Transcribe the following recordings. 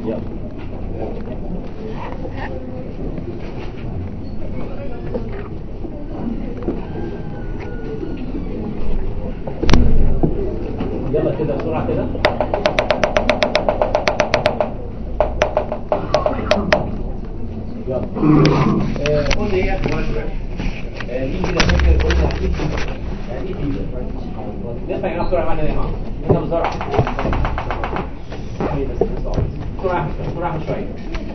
يلا يلا كده بسرعة كده يلا آه، قول لي ايه يا اخي آه، مين كده فاكر قول لي ايه يعني ايه فيبر نفع يا بسرعة معانا يا جماعة انت بسرعة ايه بس بسرعة بسرعة بسرعة شوية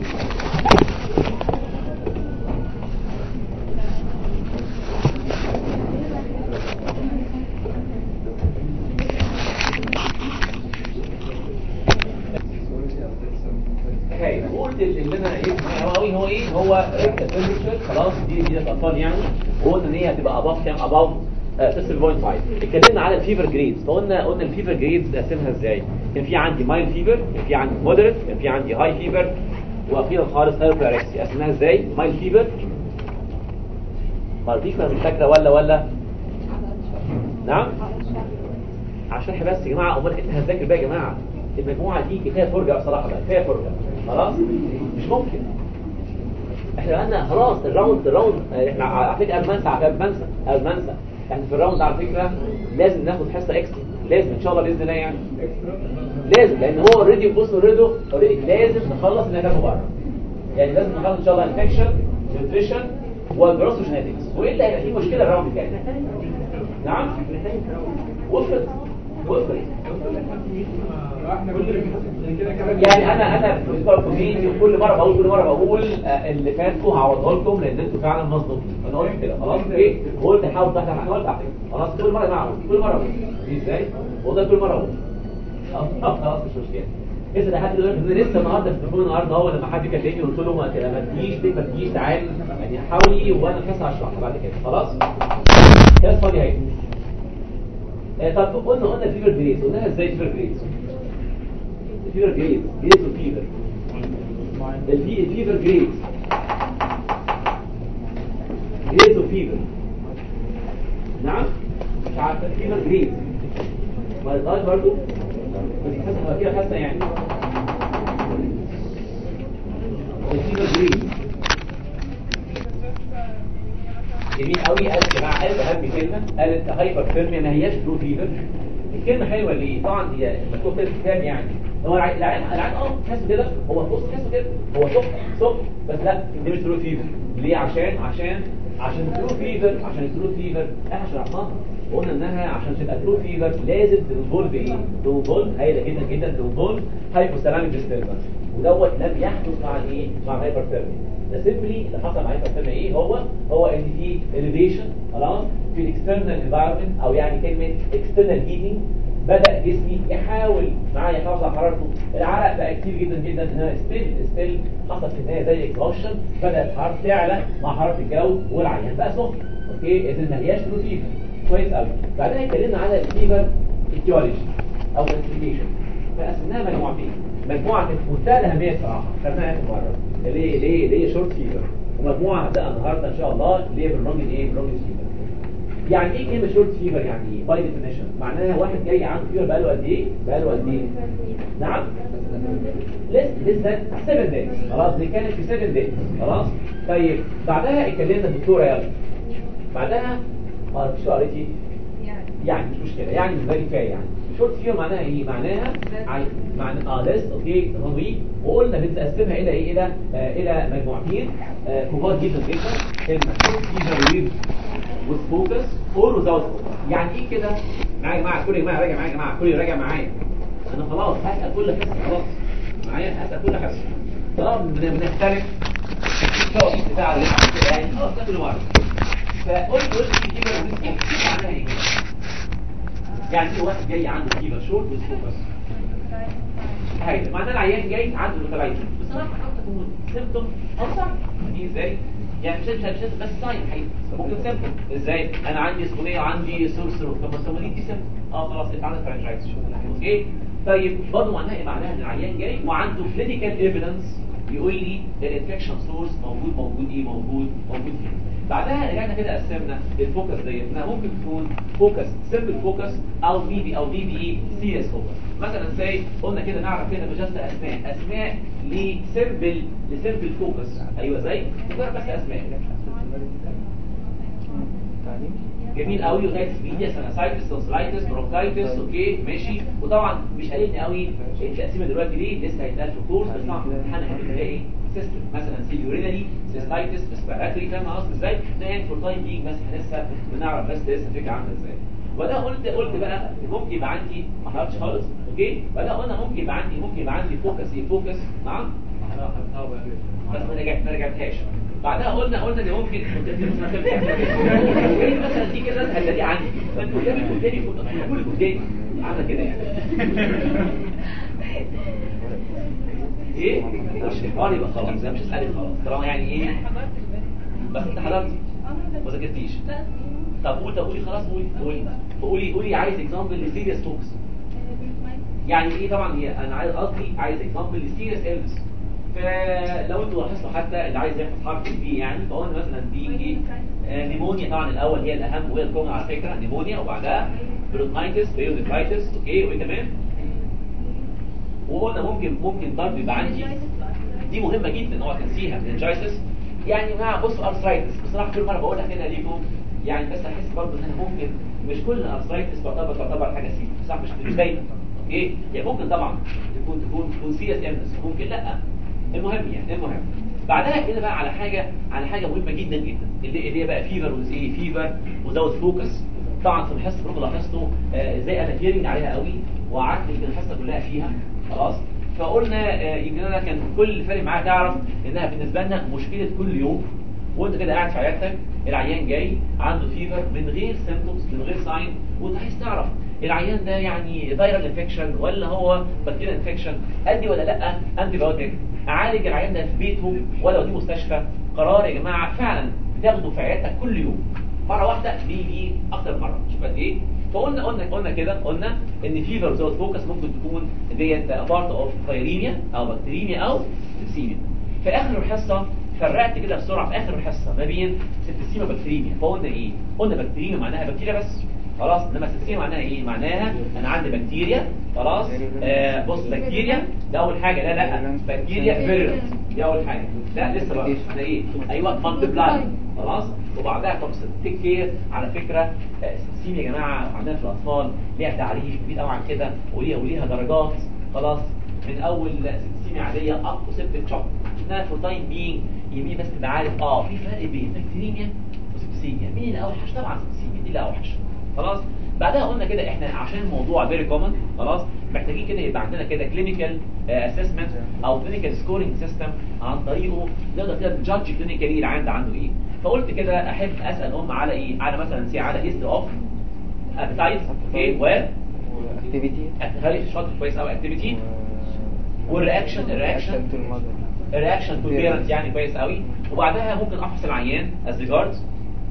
حكايه قلت اللي انا ايه هو ايه هو ايه هو التمبرتشر خلاص دي دي الاطفال يعني وقلنا ان هي هتبقى اباف كام اباف 6.5 اتكلمنا على الفيفر جريدز فقلنا قلنا الفيفر جريدز نقسمها ازاي كان في عندي مايل فيفر كان في عندي مودريت كان في عندي هاي فيفر واخيرا خالص هايبراركسي قسمناها ازاي مايل فيفر ما رضيش مش فاكره ولا ولا نعم عشان احنا بس يا جماعه امال انت هتذاكر بقى يا جماعه المجموعه دي كفايه فرجه بصراحه بقى كفايه فرجه خلاص مش ممكن احنا بقالنا خلاص الراوند الراوند احنا على فكره قبل ما انسى قبل ما انسى قبل ما انسى احنا في الراوند على فكره لازم ناخد حصه اكسترا لازم ان شاء الله باذن الله يعني لازم لان هو اوريدي بص اوريدي اوريدي لازم نخلص اللي هناخده بره يعني لازم نخلص ان شاء الله انفكشن نيوتريشن والجروسوجينيتكس والا هيبقى في مشكله الراوند الجاي نعم وصلت وصلت يعني انا انا في فيديو كل مره بقول كل مره بقول آه، اللي فاتوا هعوضه لكم لان انتوا فعلا مظلومين انا قلت كده خلاص ايه قلت حاول تحت انا قلت تحت خلاص كل مره معه كل مره بقول دي ازاي والله كل مره بقول خلاص مش مشكله لسه ده حد دلوقتي أنا لسه النهارده في التليفون النهارده هو لما حد كلمني قلت له ما ما تجيش ليه ما تجيش تعالى يعني حاولي وانا بس هشرحها بعد كده خلاص كده فاضي اهي آه، طب قلنا قلنا الفيبر جريز قلنا ازاي الفيبر جريز الفيبر جريز جريز والفيبر الفي الفيبر جريز جريز وفيبر نعم مش عارفه الفيبر جريز ما يطلعش برضه بس حاسس كده حاسه يعني الفيبر جريز جميل قوي قالت يا جماعه قالت اهم كلمه قالت هايبر ثيرميا ما هياش بلو فيفر الكلمه حلوه ليه طبعا هي مكتوب في الكتاب يعني هو العين العين العين اه تحسه كده هو بص تحسه كده هو سخن سخن بس لا دي مش بلو فيفر ليه عشان عشان عشان البلو فيفر عشان البلو فيفر احنا شرحناها قلنا انها عشان تبقى بلو فيفر لازم تنفولف ايه تنفولف هايله جدا جدا تنفولف هايبوثالاميك ديستربنس ودوت لم يحدث مع الايه مع الهايبر ثيرميا ده سيمبلي اللي حصل معايا في ايه هو هو ان في elevation خلاص في الاكسترنال انفايرمنت او يعني كلمه اكسترنال هيتنج بدا جسمي يحاول معايا يحافظ على حرارته العرق بقى كتير جدا جدا انها ستيل ستيل حصل في النهايه زي اكزوشن بدات الحراره تعلى مع حراره الجو والعيان بقى سخن اوكي اذا ما هياش بلو فيفر كويس قوي بعدين اتكلمنا على الفيفر ايتيولوجي او كلاسيفيكيشن فقسمناها مجموعتين مجموعه كانت في منتهى الاهميه الصراحه خدناها اخر مره ليه ليه ليه شورت فيفر ومجموعه هبدا النهارده ان شاء الله ليه بالرونج ايه بالرونج فيفر يعني ايه كلمه شورت فيفر يعني ايه باي ديفينيشن معناها واحد جاي عنده فيفر بقاله قد ايه بقاله قد ايه نعم لسه لسه 7 دايز خلاص دي كانت في 7 دايز خلاص طيب بعدها اتكلمنا الدكتوره يلا بعدها ما فيش قريتي يعني مش مشكله يعني بالنسبه لي كفايه يعني شورت فيفر معناها ايه معناها عاي... معنى اه ليست اوكي رهيب وقلنا بنقسمها الى ايه الى آه الى مجموعتين آه كبار جدا جدا شورت فيفر ويف with focus or without focus يعني ايه كده معايا يا جماعه كل يا جماعه راجع معايا يا جماعه كل راجع معايا انا خلاص هسال كل حصه خلاص معايا هسال كل حصه طالما بن- بنختلف التوقيت بتاع اللي يعني خلاص ده كل مره فقلت قلت فيفر with focus معناها ايه يعني في واحد جاي عنده فيفر شورت with focus حاجه معناه العيان جاي عنده متليفن بصراحه حاول تكون سيمبتوم او ساين دي ازاي يعني مش مش مش بس ساين حقيقي ممكن سيمبتوم ازاي انا عندي سخونيه وعندي سورسر طب بس دي دي سيمبتوم اه خلاص انت عندك فرانشايز اوكي طيب برضه معناها ايه معناها ان العيان جاي وعنده كلينيكال ايفيدنس يقول لي الانفكشن سورس موجود موجود ايه موجود موجود فين بعدها رجعنا كده قسمنا الفوكس ديت انها ممكن تكون فوكس سمبل فوكس او بي بي او بي بي اي سي اس فوكس مثلا زي قلنا كده نعرف كده بجست اسماء اسماء لسيمبل لسيمبل فوكس ايوه زي مجرد بس اسماء جميل قوي لغايه سبيديا سنسايتس تونسلايتس برونكايتس اوكي ماشي وطبعا مش قالقني قوي التقسيمه دلوقتي ليه لسه هيتقال في الكورس بس طبعا في الامتحان هتبقى ايه سيستم مثلا سيليورينالي سيستايتس ريسبيراتوري فاهم قصدي ازاي؟ ده يعني فور تايم بينج بس احنا لسه بنعرف بس لسه الفكره عامله ازاي وده قلت قلت بقى ممكن يبقى عندي ما حضرتش خالص اوكي وده قلنا ممكن يبقى عندي ممكن يبقى عندي فوكس ايه فوكس نعم بس ما رجعت ما رجعتهاش بعدها قلنا قلنا ان ممكن مثلا دي كده هتلاقي عندي فانت قدامي قدامي كل قدامي عامله كده يعني ايه مش حوار يبقى خلاص مش هسألك خلاص طالما يعني ايه بس انت حضرتي ما ذاكرتيش طب قول طب قولي خلاص قولي قولي قولي قولي عايز اكزامبل لسيريس توكس يعني ايه طبعا هي انا عايز قصدي عايز اكزامبل لسيريس ايلنس فلو انتوا لاحظتوا حتى اللي عايز يحفظ حرف البي يعني فقلنا مثلا بي ايه آه نيمونيا طبعا الاول هي الاهم وهي الكومن على فكره نيمونيا وبعدها برونكايتس بيوديفايتس اوكي وايه كمان وقلنا ممكن ممكن برضه يبقى عندي دي مهمه جدا هو تنسيها مننجايتس يعني مع بصوا ارثرايتس بصراحه كل مره بقولها كده ليكم يعني بس احس برضه ان انا ممكن مش كل الارثرايتس تعتبر تعتبر حاجه سيريس صح مش مش دايما اوكي يعني ممكن طبعا تكون تكون تكون سيريس ايلنس ممكن لا المهم يعني المهم بعدها كده بقى على حاجه على حاجه مهمه جدا جدا اللي اللي هي بقى فيفر وايه فيفر ودوت فوكس طبعا في الحصه برضه لاحظتوا آه ازاي انا هيرنج عليها قوي وقعدت يمكن الحصه كلها فيها خلاص فقلنا آه يمكن انا كان كل اللي فارق معايا تعرف انها بالنسبه لنا مشكله كل يوم وانت كده قاعد في عيادتك العيان جاي عنده فيفر من غير سيمبتومز من غير ساين وانت عايز تعرف العيان ده يعني فيرال انفكشن ولا هو بكتيريا انفكشن ادي ولا لا انتي بايوتيك اعالج العيان ده في بيته ولا في مستشفى قرار يا جماعه فعلا بتاخده في عيادتك كل يوم مره واحده بيجي اكتر مره شوف قد ايه فقلنا قلنا قلنا كده قلنا ان فيفر زود فوكس ممكن تكون ديت بارت اوف فيريميا او بكتيريميا او سيبسيميا في اخر الحصه فرقت كده بسرعه في اخر الحصه ما بين سيبسيميا وبكتيريميا فقلنا ايه قلنا بكتيريميا معناها بكتيريا بس خلاص انما سيبسيميا معناها ايه معناها انا عندي بكتيريا خلاص آه بص بكتيريا ده اول حاجه لا لا بكتيريا فيرولنت دي اول حاجه لا لسه بقى ده ايه ايوه مالتيبلاي خلاص وبعدها توكسين تيك كير على فكره سيم يا جماعه عندنا في الاطفال ليها تعريف كبير قوي عن كده وليها وليها درجات خلاص من اول سيمي عاديه اب تو سيبتك شوك انها فور تايم بينج يمين بس تبقى عارف اه في فرق بين بكتيريميا وسيبسيميا مين اللي اوحش طبعا سيبسيميا دي اللي اوحش خلاص بعدها قلنا كده احنا عشان الموضوع فيري كومن خلاص محتاجين كده يبقى عندنا كده كلينيكال اسسمنت او كلينيكال سكورنج سيستم عن طريقه نقدر كده نجادج كلينيكالي العيان ده عنده ايه فقلت كده احب اسال ام على ايه على مثلا سي على هيست اوف ابيتايت اوكي و اكتيفيتي هل شاطر كويس قوي اكتيفيتي والرياكشن الرياكشن الرياكشن تو بيرنت يعني كويس قوي وبعدها ممكن افحص العيان از ريجاردز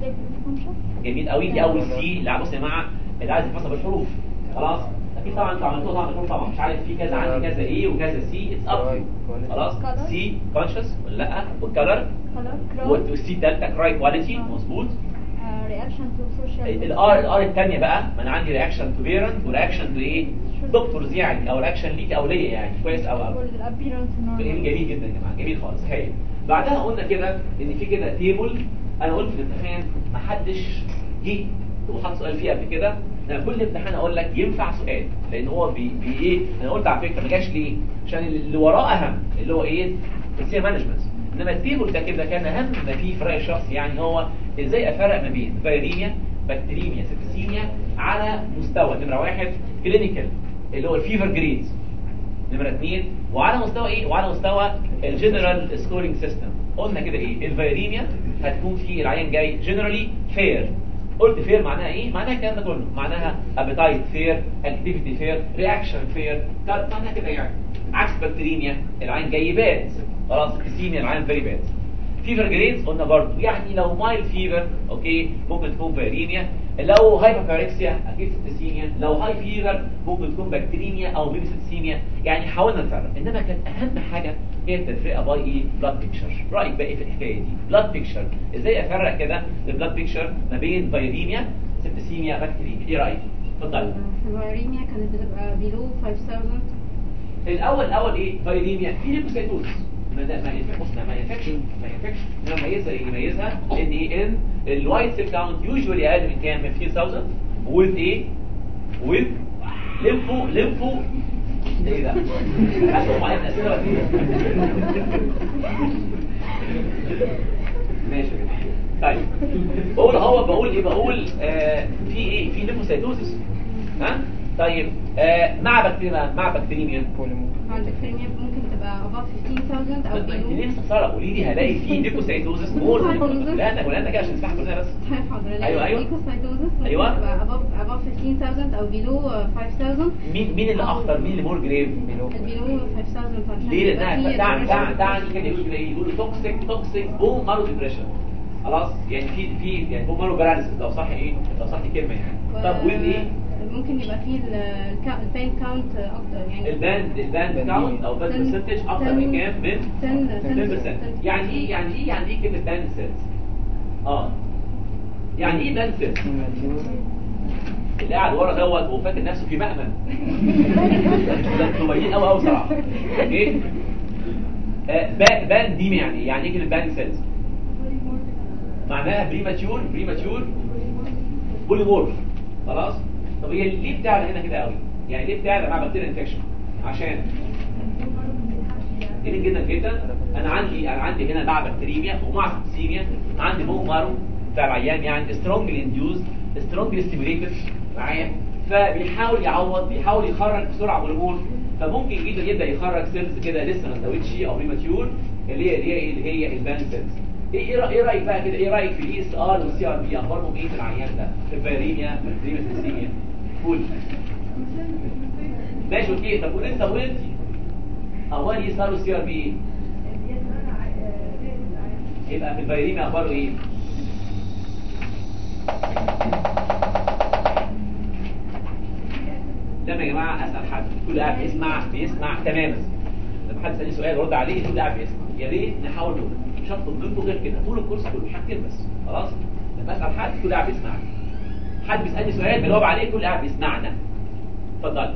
جميل قوي دي اول سي اللي بص يا جماعه اللي عايز يفحصها بالحروف خلاص اكيد طبعا انتوا عملتوها طبعا بالحروف طبعا مش عارف في كذا عندي كذا ايه وكذا سي اتس اب خلاص سي كونشس ولا لا والكلر والسي الثالثه كراي كواليتي مظبوط رياكشن تو سوشيال الار الار الثانيه بقى ما انا عندي رياكشن تو بيرنت ورياكشن تو ايه دكتورز يعني او رياكشن ليك او ليا يعني كويس قوي قوي الابيرنس جميل جميل جدا يا جماعه جميل خالص هايل بعدها قلنا كده ان في كده تيبل انا قلت في الامتحان ما حدش جه وحط سؤال فيه قبل كده انا كل امتحان اقول لك ينفع سؤال لان هو بي, بي ايه انا قلت على فكره ما جاش ليه عشان اللي وراه اهم اللي هو ايه السي مانجمنت انما التيبل ده كده كان اهم ما فيه في رايي الشخصي يعني هو ازاي افرق ما بين فيريميا بكتيريميا سيبسيميا على مستوى نمره واحد كلينيكال اللي هو الفيفر جريدز نمرة اثنين وعلى مستوى ايه وعلى مستوى الجنرال سكورينج سيستم قلنا كده ايه الفيريميا هتكون في العيان جاي جنرالي فير قلت فير معناها ايه معناها الكلام ده كله معناها ابيتايت فير اكتيفيتي فير رياكشن فير معناها كده يعني عكس بكتيريميا العين جاي باد خلاص سيميا العين فيري باد فيفر جريدز قلنا برضه يعني لو مايل فيفر اوكي ممكن تكون فيريميا لو هايبوكاريكسيا اكيد سيبسيميا لو هاي فيفر ممكن تكون بكتيريميا او بيبي سيبسيميا يعني حاولنا نفرق انما كانت اهم حاجه هي التفرقه باي ايه بلاد بيكتشر رايك بقى ايه في الحكايه دي بلاد بيكتشر ازاي افرق كده البلاد بيكتشر ما بين فيريميا سيبسيميا بكتيريميا ايه رايك اتفضل الفيريميا كانت بتبقى below 5000 الاول الاول ايه فايريميا في ليكوسايتوز ما ده ما ينفعش بص ما ينفعش ما ينفعش انما يميزها ايه يميزها ان ايه ان الوايت سيل كاونت يوجوالي اقل من كام من 15000 with ايه with ليمفو ليمفو ايه ده عشان معايا اسئله ولا إيه؟ ماشي طيب بقول هو بقول ايه بقول آه في ايه في ليمفوسايتوزس ها طيب آه مع بكتيريا مع بكتيريميا مع البكتيريميا ممكن تبقى above 15000 او طب ما انت ليه below مستفسره قولي لي هلاقي في ليكوسايتوزس مور لا انت ولا انت كده عشان تسمعها كلنا بس حاضر أيوة، أيوة. ليكوسايتوزس أيوة. تبقى above above 15000 او below 5000 مين مين اللي اخطر مين اللي مور جريف البيلو 5000 عشان ليه يبقى لانها فيه تعني تعني depression. تعني كده يقول كده ايه يقول توكسيك توكسيك بون مارو ديبريشن خلاص يعني في في يعني بون مارو باراليسيس لو صح ايه لو صح الكلمه يعني و- طب وين ايه ممكن يبقى فيه البين كاونت اكتر يعني الباند الباند كاونت او باند برسنتج اكتر من كام من 10 10% يعني ايه يعني ايه يعني ايه كلمه باند سيلز اه يعني ايه باند سيلز اللي قاعد ورا دوت وهو فاكر نفسه في مأمن ده انتوا باينين قوي قوي صراحه اوكي آه، با- بان دي يعني إيه؟ يعني ايه كلمه بان سيلز معناها بريماتيور بريماتيور بوليمورف خلاص طب هي ليه بتعلى هنا كده قوي يعني ليه بتعلى مع بكتيريا انفكشن عشان جميل جدا جدا انا عندي انا عندي هنا مع بكتيريميا ومع سيبسيميا عندي بون مارو بتاع العيان يعني سترونجلي انديوز سترونجلي ستيميوليتد معايا فبيحاول يعوض بيحاول يخرج بسرعه هرمون فممكن جدا يبدا يخرج سيلز كده لسه ما استوتش او بريماتيور اللي هي اللي هي اللي هي البان سيلز ايه ايه رأ- ايه رايك بقى كده ايه رايك في الاي اس ار والسي ار بي اخبارهم ايه في العيان ده في الفيريميا الفيريميا سيلسيميا قول ماشي اوكي طب قول انت قول انت اخبار الاي اس ار والسي ار بي ايه يبقى في الفيريميا اخباره ايه لما يا جماعه اسال حد كل قاعد بيسمع بيسمع تماما لما حد يسالني سؤال رد عليه كل قاعد بيسمع يا ريت نحاول نقول مش هطلب منكم غير كده طول الكورس كله حاجتين بس خلاص لما اسال حد كل قاعد بيسمعني حد بيسالني سؤال بجاوب عليه كل قاعد بيسمعنا اتفضل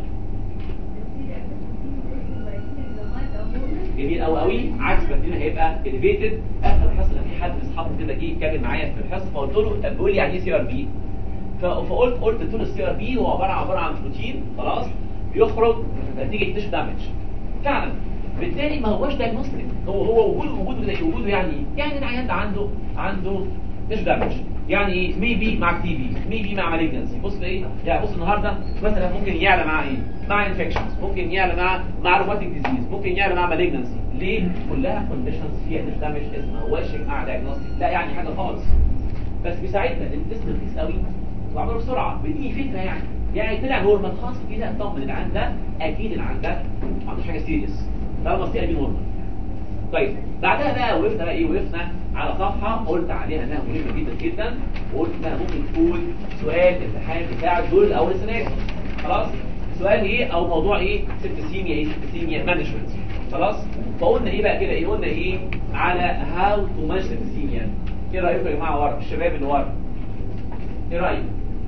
جميل قوي قوي عكس بدينا هيبقى اليفيتد اخر حصه في حد من اصحابي كده جه يتكلم معايا في الحصه فقلت له طب بيقول لي يعني ايه سي ار بي فقلت قلت له السي ار بي هو عباره عباره عن بروتين خلاص بيخرج نتيجه تيشو دامج فعلا بالتالي ما هوش دايجنوستيك هو هو وجوده وجوده ده وجوده يعني ايه؟ يعني العيان ده عنده عنده تيشو دامج يعني ايه ميبي مع تي بي ميبي مع مالجنسي بص ايه يعني بص النهارده مثلا ممكن يعلى مع ايه مع انفكشنز ممكن يعلى مع مع روماتيك ديزيز ممكن يعلى مع مالجنسي ليه كلها كونديشنز فيها تيشو دامج اسمها هواش مع دايجنوستيك لا يعني حاجه خالص بس بيساعدنا التست رخيص قوي واعمله بسرعه بدي فكره يعني يعني طلع نورمال خلاص كده اطمن العيان ده اكيد العيان ده ما عندوش حاجه سيريس طالما السي بي نورمال طيب بعدها بقى وقفنا بقى ايه وقفنا على صفحه قلت عليها انها مهمه جدا جدا وقلت انها ممكن تكون سؤال الامتحان بتاع الدور الاول السنه دي خلاص سؤال ايه او موضوع ايه سبتسيميا ايه سبتسيميا مانجمنت خلاص فقلنا ايه بقى كده ايه قلنا ايه على هاو تو مانج سبتسيميا ايه رايكم يا جماعه ورا الشباب اللي ورا ايه رايك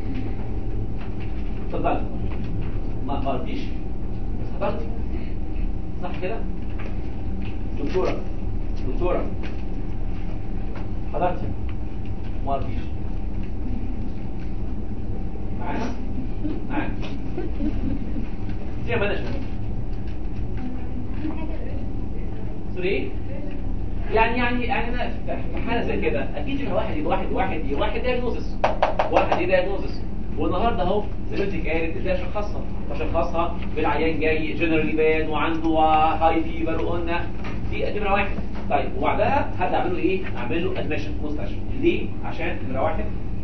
اتفضل ما قربتيش بس حضرتي صح كده دكتوره دكتوره حضرتي ما قربتيش معانا معانا دي مانجمنت سوري يعني يعني يعني انا في حاله زي كده اكيد في واحد يبقى واحد واحد يبقى واحد دايجنوزس واحد ايه دايجنوزس والنهارده اهو سيرتك قالت ازاي اشخصها بشخصها بالعيان جاي جنرالي بان وعنده هاي فيبر وقلنا دي نمره واحد طيب وبعدها هبدا اعمل له ايه؟ اعمل له ادمشن في مستشفى ليه؟ عشان نمره واحد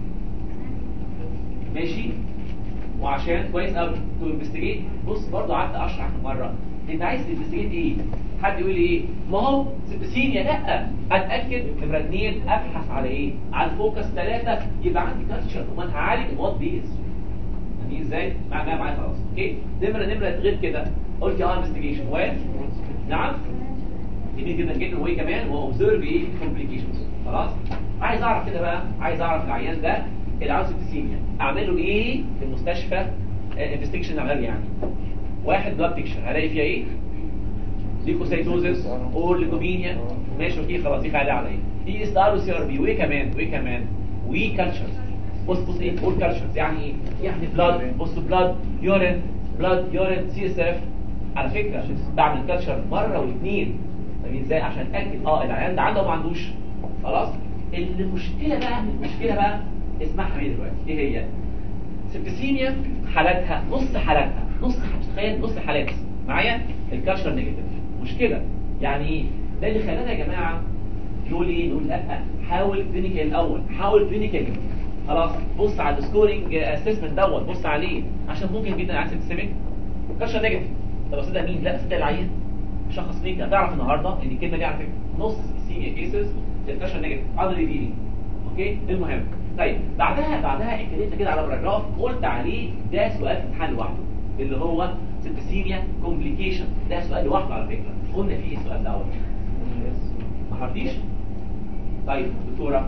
ماشي وعشان كويس قوي تو انفستيجيت بص برضه قعدت اشرح مره انت عايز تنفستيجيت ايه؟ حد يقول لي ايه؟ ما هو سيبسينيا لا اتاكد نمره اثنين ابحث على ايه؟ على الفوكس ثلاثه يبقى عندي كالتشر وما انا هعالج الوات بيز يعني ازاي؟ معناها معايا خلاص اوكي؟ نمره نمره غير كده قلت اه انفستيجيشن و نعم جميل جدا جدا وايه كمان واوبزرف ايه كومبليكيشنز خلاص عايز اعرف كده بقى عايز اعرف العيان ده اللي عنده سبتسيميا اعمل له ايه في المستشفى انفستيجيشن عمل يعني واحد بلاد بيكشر هلاقي فيها ايه ليكوسايتوزس اور ليكوبينيا ماشي اوكي خلاص دي قاعده عليا دي اس ار وسي ار بي وايه كمان وايه كمان وي كالتشرز بص بص ايه اول كالتشرز يعني ايه يعني بلاد بص بلاد يورين بلاد يورين سي اس اف على فكره بعمل كالتشر مره واثنين طب ازاي عشان اتاكد اه العيان ده عنده ولا ما عندوش خلاص المشكله بقى المشكله بقى اسمعها ايه دلوقتي ايه هي سبتسيميا حالاتها نص حالاتها نص تخيل نص حالات معايا الكالتشر نيجاتيف مشكله يعني ايه ده اللي خلانا يا جماعه نقول ايه نقول لا حاول كلينيكال الاول حاول كلينيكال خلاص بص على السكورنج اسسمنت دوت بص عليه عشان ممكن جدا عايز تسيبك كالتشر نيجاتيف طب اصدق مين لا اصدق العيان شخص فيك هتعرف النهارده ان الكلمه دي على فكره نص سيميا كيسز الكالتشر نيجاتيف عضل دي اوكي المهم طيب بعدها بعدها اتكلمت كده على باراجراف قلت عليه ده سؤال في امتحان لوحده اللي هو سيبتسيميا كومبليكيشن ده سؤال لوحده على فكره قلنا فيه السؤال دوت ما حضرتيش طيب دكتوره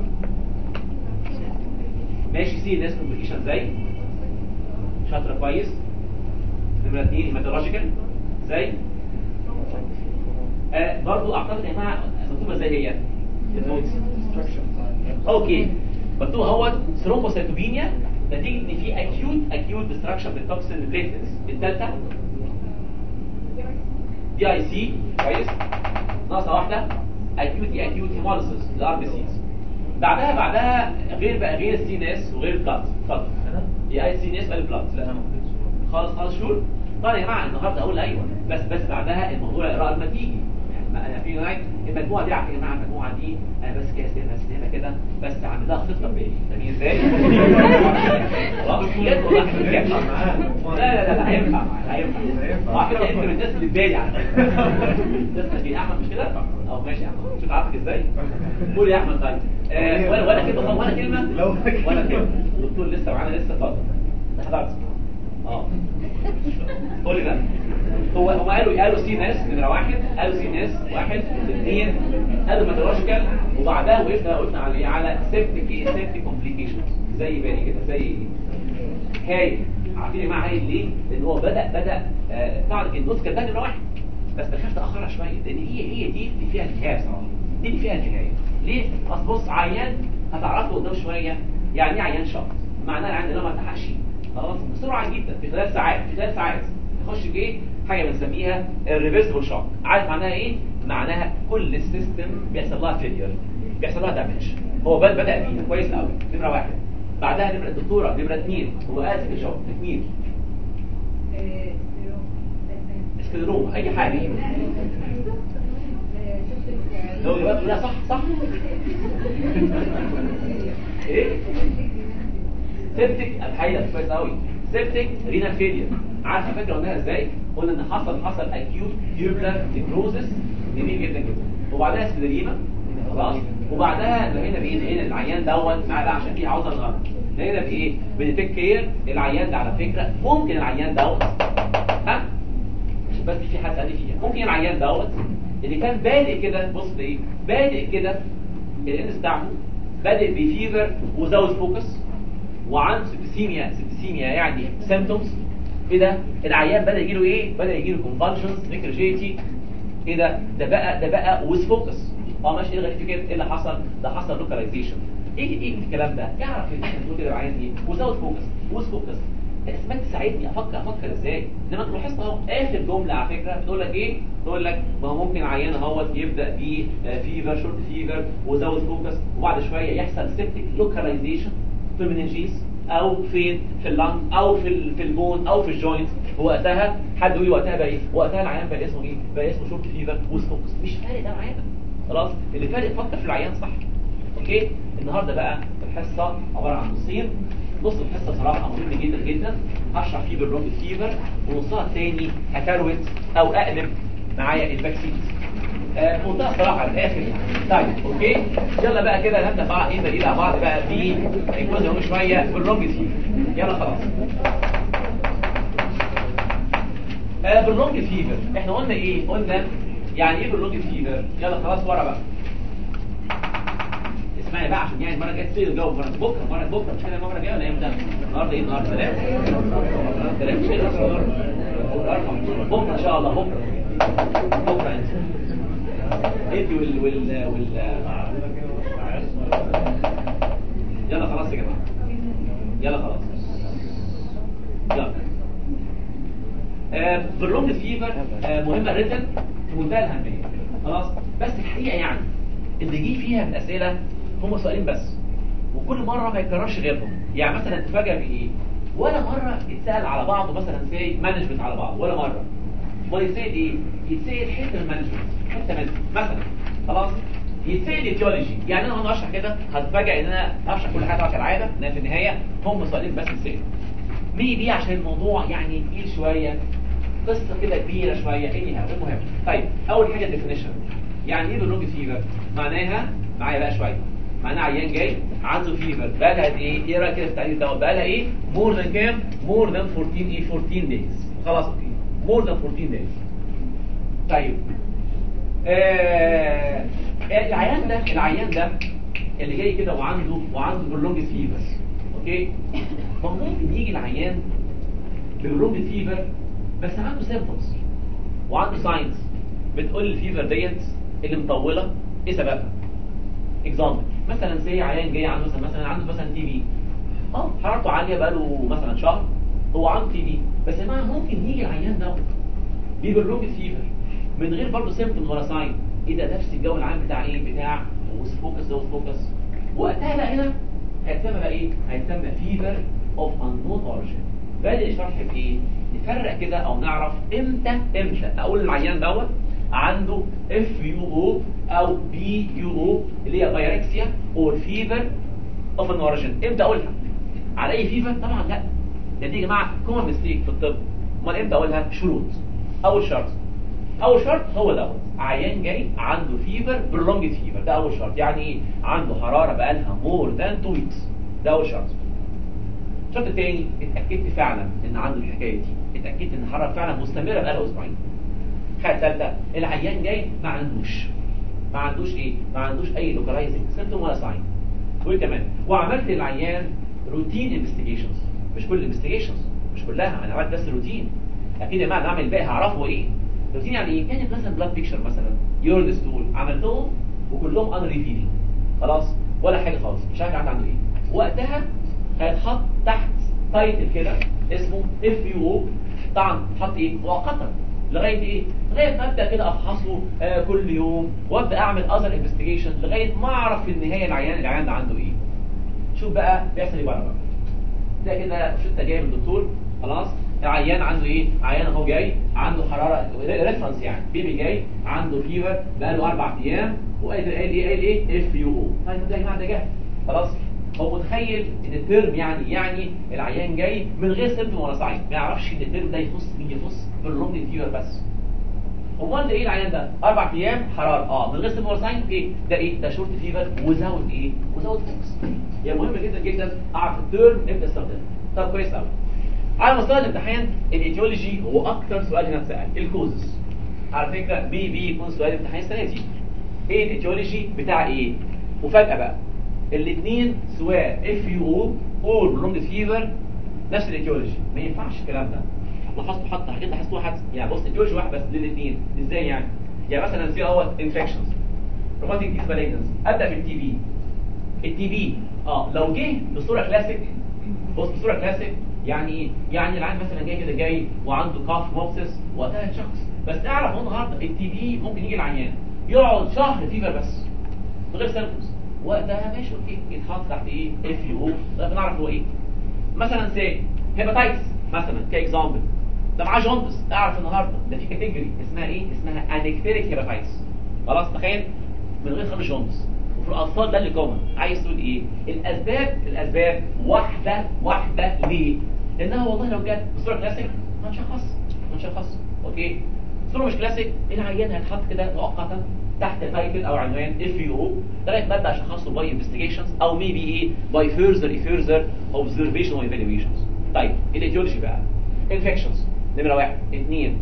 ماشي سي ناس كومبليكيشن زي شاطره كويس نمره اثنين هيماتولوجيكال زي آه برضو اعتقد يا جماعه مكتوبه زي هي النوتس اوكي مكتوب اهوت ثرومبوسيتوبينيا نتيجه ان في اكيوت اكيوت ديستراكشن بالتوكسين بليتلز الثالثه دي اي سي كويس ناقصه واحده اكيوت دي اكيوت هيموليسيس الار بي سيز بعدها بعدها غير بقى غير السي ناس وغير البلاد اتفضل دي اي سي ناس ولا البلاد لا خالص خالص شور طيب يا جماعه النهارده اقول ايوه بس بس بعدها الموضوع يقرا لما تيجي انا في نايت المجموعه دي على يا جماعه المجموعه دي انا بس كده سيبها سيبها كده بس عامل لها خطه بالي فاهمين ازاي؟ خلاص بجد والله بجد. لا لا لا لا هينفع هينفع وعلى فكره انت من الناس اللي في بالي على فكره الناس اللي في احمد مش كده؟ اه ماشي يا احمد شوف عارفك ازاي؟ قول يا احمد طيب آه، ولا ولا كلمه ولا كلمه ولا كلمه الدكتور لسه معانا لسه اتفضل حضرتك اه قول لي بقى هو هم قالوا قالوا سي ناس نمره واحد قالوا سي ناس واحد اثنين قالوا ميتولوجيكال وبعدها وقفنا وقفنا على ايه على سيبتك ايه سيبتك كومبليكيشنز زي بالي كده زي هاي عارفين يا جماعه هاي ليه؟ لان هو بدا بدا آه طبعا النص كان ده نمره واحد بس بخاف تاخرها شويه لان هي هي دي اللي فيها النهايه بصراحه دي اللي فيها النهايه ليه؟ اصل بص عيان هتعرفه قدام شويه يعني ايه عيان شخص معناه العيان ده ما التحقش خلاص بسرعه جدا في خلال ساعات في خلال ساعات يخش في ايه حاجه بنسميها الريفرسبل شوك عارف معناها ايه معناها كل السيستم بيحصل لها فيلير بيحصل لها دامج هو بدا بدا فيها كويس قوي نمره واحد بعدها نمره الدكتوره نمره اثنين هو اسف الشوك اثنين اسكلروم اي حاجه لو دلوقتي لا صح صح ايه سيبتك الحقيقه كويس قوي سيبتك رينا فيلير عارفه فاكره قلناها ازاي قلنا ان حصل حصل اكيوت تيوبلر نيكروزس جميل جدا جدا وبعدها سكليريما خلاص وبعدها لقينا بايه لقينا العيان دوت معاه بقى عشان في عاوزه النهارده لقينا بايه بنتيك كير العيان ده على فكره ممكن العيان دوت ها بس في حد قال لي فيها ممكن العيان دوت اللي كان بادئ كده بص ايه بادئ كده الانس بتاعته بادئ بفيفر وزود فوكس وعنده سبتسيميا سبتسيميا يعني سيمتومز ايه ده العيان بدا يجيله ايه بدا يجيله كونفالشنز ريكرجيتي ايه ده ده بقى ده بقى ويز فوكس اه ماشي ايه الغريب في كده ايه اللي حصل ده حصل لوكاليزيشن ايه ايه الكلام ده يعرف تقول كده العيان ايه وزود فوكس ويز فوكس اسمها تساعدني افكر افكر ازاي زي ما انت لاحظت اهو اخر جمله على فكره بتقول لك ايه بتقول لك ما هو ممكن عيان اهوت يبدا ب فيفر شورت فيفر وزود فوكس وبعد شويه يحصل سيبتك لوكاليزيشن في المننجيز او فين في اللنج او في ال- في البون او في الجوينت وقتها حد يقول لي وقتها بقى ايه وقتها العيان بقى اسمه ايه بقى اسمه شورت فيفر ويز فوكس مش فارق ده معانا خلاص اللي فارق فكر في العيان صح اوكي النهارده بقى الحصه عباره عن نصين نص الحصه صراحه مهم جدا جدا هشرح فيه بالروكت فيفر ونصها الثاني هكروت او اقلب معايا الفاكسينز آه، بمنتهى الصراحه الاخر يعني طيب اوكي يلا بقى كده نبدا بقى ايه بقى مع بعض بقى في الجزء اهو شويه بالروكت فيفر يلا خلاص آه بالروكت فيفر احنا قلنا ايه قلنا يعني ايه بالروكت فيفر يلا خلاص ورا بقى اسمعي بقى عشان يعني المره الجايه تصير الجو مره بكره مره بكره مش كده المره الجايه ولا امتى؟ النهارده ايه النهارده ثلاث النهارده ثلاث مش كده النهارده بكره ان شاء الله بكره بكره انت انت وال وال وال يلا خلاص يا جماعه يلا خلاص يلا آه، باللونج فيفر آه، مهمه ريتن في منتهى الاهميه خلاص بس الحقيقه يعني اللي جه فيها من اسئله هم سؤالين بس وكل مره ما يكررش غيرهم يعني مثلا تفاجئ بايه ولا مره يتسال على بعضه مثلا سي مانجمنت على بعض ولا مره امال يتسال ايه يتسال حته المانجمنت حته منه مثلا خلاص يتسال ايتيولوجي يعني انا وانا اشرح كده هتفاجئ ان انا هشرح كل حاجه كالعاده ان في النهايه هم سؤالين بس يتسال مي بي عشان الموضوع يعني تقيل شويه قصه كده كبيره شويه ايه المهم طيب اول حاجه الديفينيشن يعني ايه باللونج فيفر معناها معايا بقى شويه معناها عيان جاي عنده فيفر بقى لها ايه ايه رايك كده في التعريف ده بقى لها ايه مور ذان كام مور ذان 14 ايه 14 دايز خلاص اوكي مور ذان 14 دايز طيب آه العيان ده العيان ده اللي جاي كده وعنده وعنده باللونج فيفر اوكي ما هو ممكن يجي العيان باللونج فيفر بس عنده سيمبتومز وعنده ساينز بتقول الفيفر ديت اللي مطوله ايه سببها اكزامبل مثلا زي عيان جاي عنده مثلا مثلا عنده مثلا تي بي اه حرارته عاليه بقاله مثلا شهر هو عنده تي بي بس يا جماعه ممكن يجي العيان ده بيبرلوج فيفر من غير برضه سيمبتوم ولا ساين ايه ده نفس الجو العام بتاع ايه بتاع وسفوكس ده وسفوكس وقتها بقى هنا هيتسمى بقى ايه هيتسمى فيفر اوف انون اوريجين بادئ الشرح بايه نفرق كده او نعرف امتى امتى اقول العيان دوت عنده اف يو او او بي يو او اللي هي بايركسيا او فيفر اوف ان اوريجين امتى اقولها على اي فيفر طبعا لا ده دي يا جماعه كومن ميستيك في الطب امال امتى اقولها شروط اول شرط اول شرط هو دوت عيان جاي عنده فيفر برولونجد فيفر ده اول شرط يعني ايه عنده حراره بقالها مور ذان 2 ويكس ده اول شرط الشرط الثاني اتاكدت فعلا ان عنده الحكايه دي اتاكدت ان الحراره فعلا مستمره بقالها اسبوعين حاجه ثالثه العيان جاي ما عندوش ما عندوش ايه ما عندوش اي لوكالايزنج سيمتوم ولا ساين وايه كمان وعملت للعيان روتين انفستيجيشنز مش كل انفستيجيشنز مش كلها انا عملت بس روتين اكيد يا جماعه انا اعمل الباقي هعرفه ايه روتين يعني ايه يعني مثلا بلاد بيكشر مثلا يورين ستول عملتهم وكلهم ان ريفيلينج خلاص ولا حاجه خالص مش عارف عنده ايه وقتها هيتحط تحت تايتل كده اسمه اف يو او طبعا تحط ايه مؤقتا لغايه ايه لغايه ما ابدا كده افحصه آه كل يوم وابدا اعمل اذر انفستيجيشن لغايه ما اعرف في النهايه العيان العيان ده عنده ايه شوف بقى بيحصل ايه بره بقى ده كده شو انت جاي من الدكتور خلاص العيان عنده ايه عيان اهو جاي عنده حراره ريفرنس يعني بيبي جاي عنده فيفر بقاله اربع ايام وقال قال ايه قال ايه اف يو او طيب ده يا جماعه ده جه خلاص هو متخيل ان الترم يعني يعني العيان جاي من غير سيمتوم ولا ساين ما يعرفش ان الترم ده يخص مين يخص باللونج فيفر بس امال ده ايه العيان ده اربع ايام حراره اه من غير سيمتوم ولا ساين ايه ده ايه ده شورت فيفر وزاوت ايه وزاوت فوكس يعني مهم جدا جدا اعرف الترم امتى استخدمه طب كويس قوي على مستوى الامتحان الايتيولوجي هو اكتر سؤال هنا اتسال الكوزز على فكره بي بي يكون سؤال امتحان السنه دي ايه الايتيولوجي بتاع ايه وفجاه بقى الاثنين سواء اف يو او اور برولونج فيفر نفس الايتيولوجي ما ينفعش الكلام ده لاحظتوا حتى حاجات لاحظتوها حتى يعني بص ايتيولوجي واحد بس للاثنين ازاي يعني يعني مثلا في اول انفكشنز روماتيك ديز مالجنس ابدا بالتي بي التي بي اه لو جه بصوره كلاسيك بص بصوره كلاسيك يعني ايه يعني العيان مثلا جاي كده جاي وعنده كاف موبسس وقتها شخص بس اعرف النهارده التي بي ممكن يجي العيان يقعد شهر فيفر بس من غير سيمبتومز وقتها ماشي اوكي يتحط تحت ايه اف يو او ده بنعرف هو ايه مثلا سي هيباتايتس مثلا كاكزامبل ده معاه جوندس اعرف النهارده ده في كاتيجوري اسمها ايه اسمها انكتيريك هيباتايتس خلاص تخيل من غير خمس جوندس وفي الاطفال ده اللي كومن عايز تقول ايه الاسباب الاسباب واحده واحده ليه لانها والله لو جت بصوره كلاسيك هنشخص هنشخص اوكي بصوره مش كلاسيك العيان هيتحط كده مؤقتا تحت تايتل او عنوان اف يو او لغايه ما ابدا اشخصه باي انفستيجيشنز او ميبي ايه باي فيرذر فيرذر اوبزرفيشن وايفالويشنز طيب الايتيولوجي بقى انفكشنز نمره واحد اثنين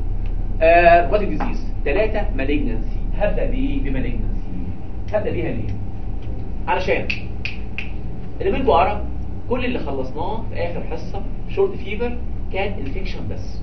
وات ديزيز ثلاثه مالجنسي هبدا بايه بمالجنسي هبدا بيها ليه علشان اللي منكم قرا كل اللي خلصناه في اخر حصه شورت فيفر كان انفكشن بس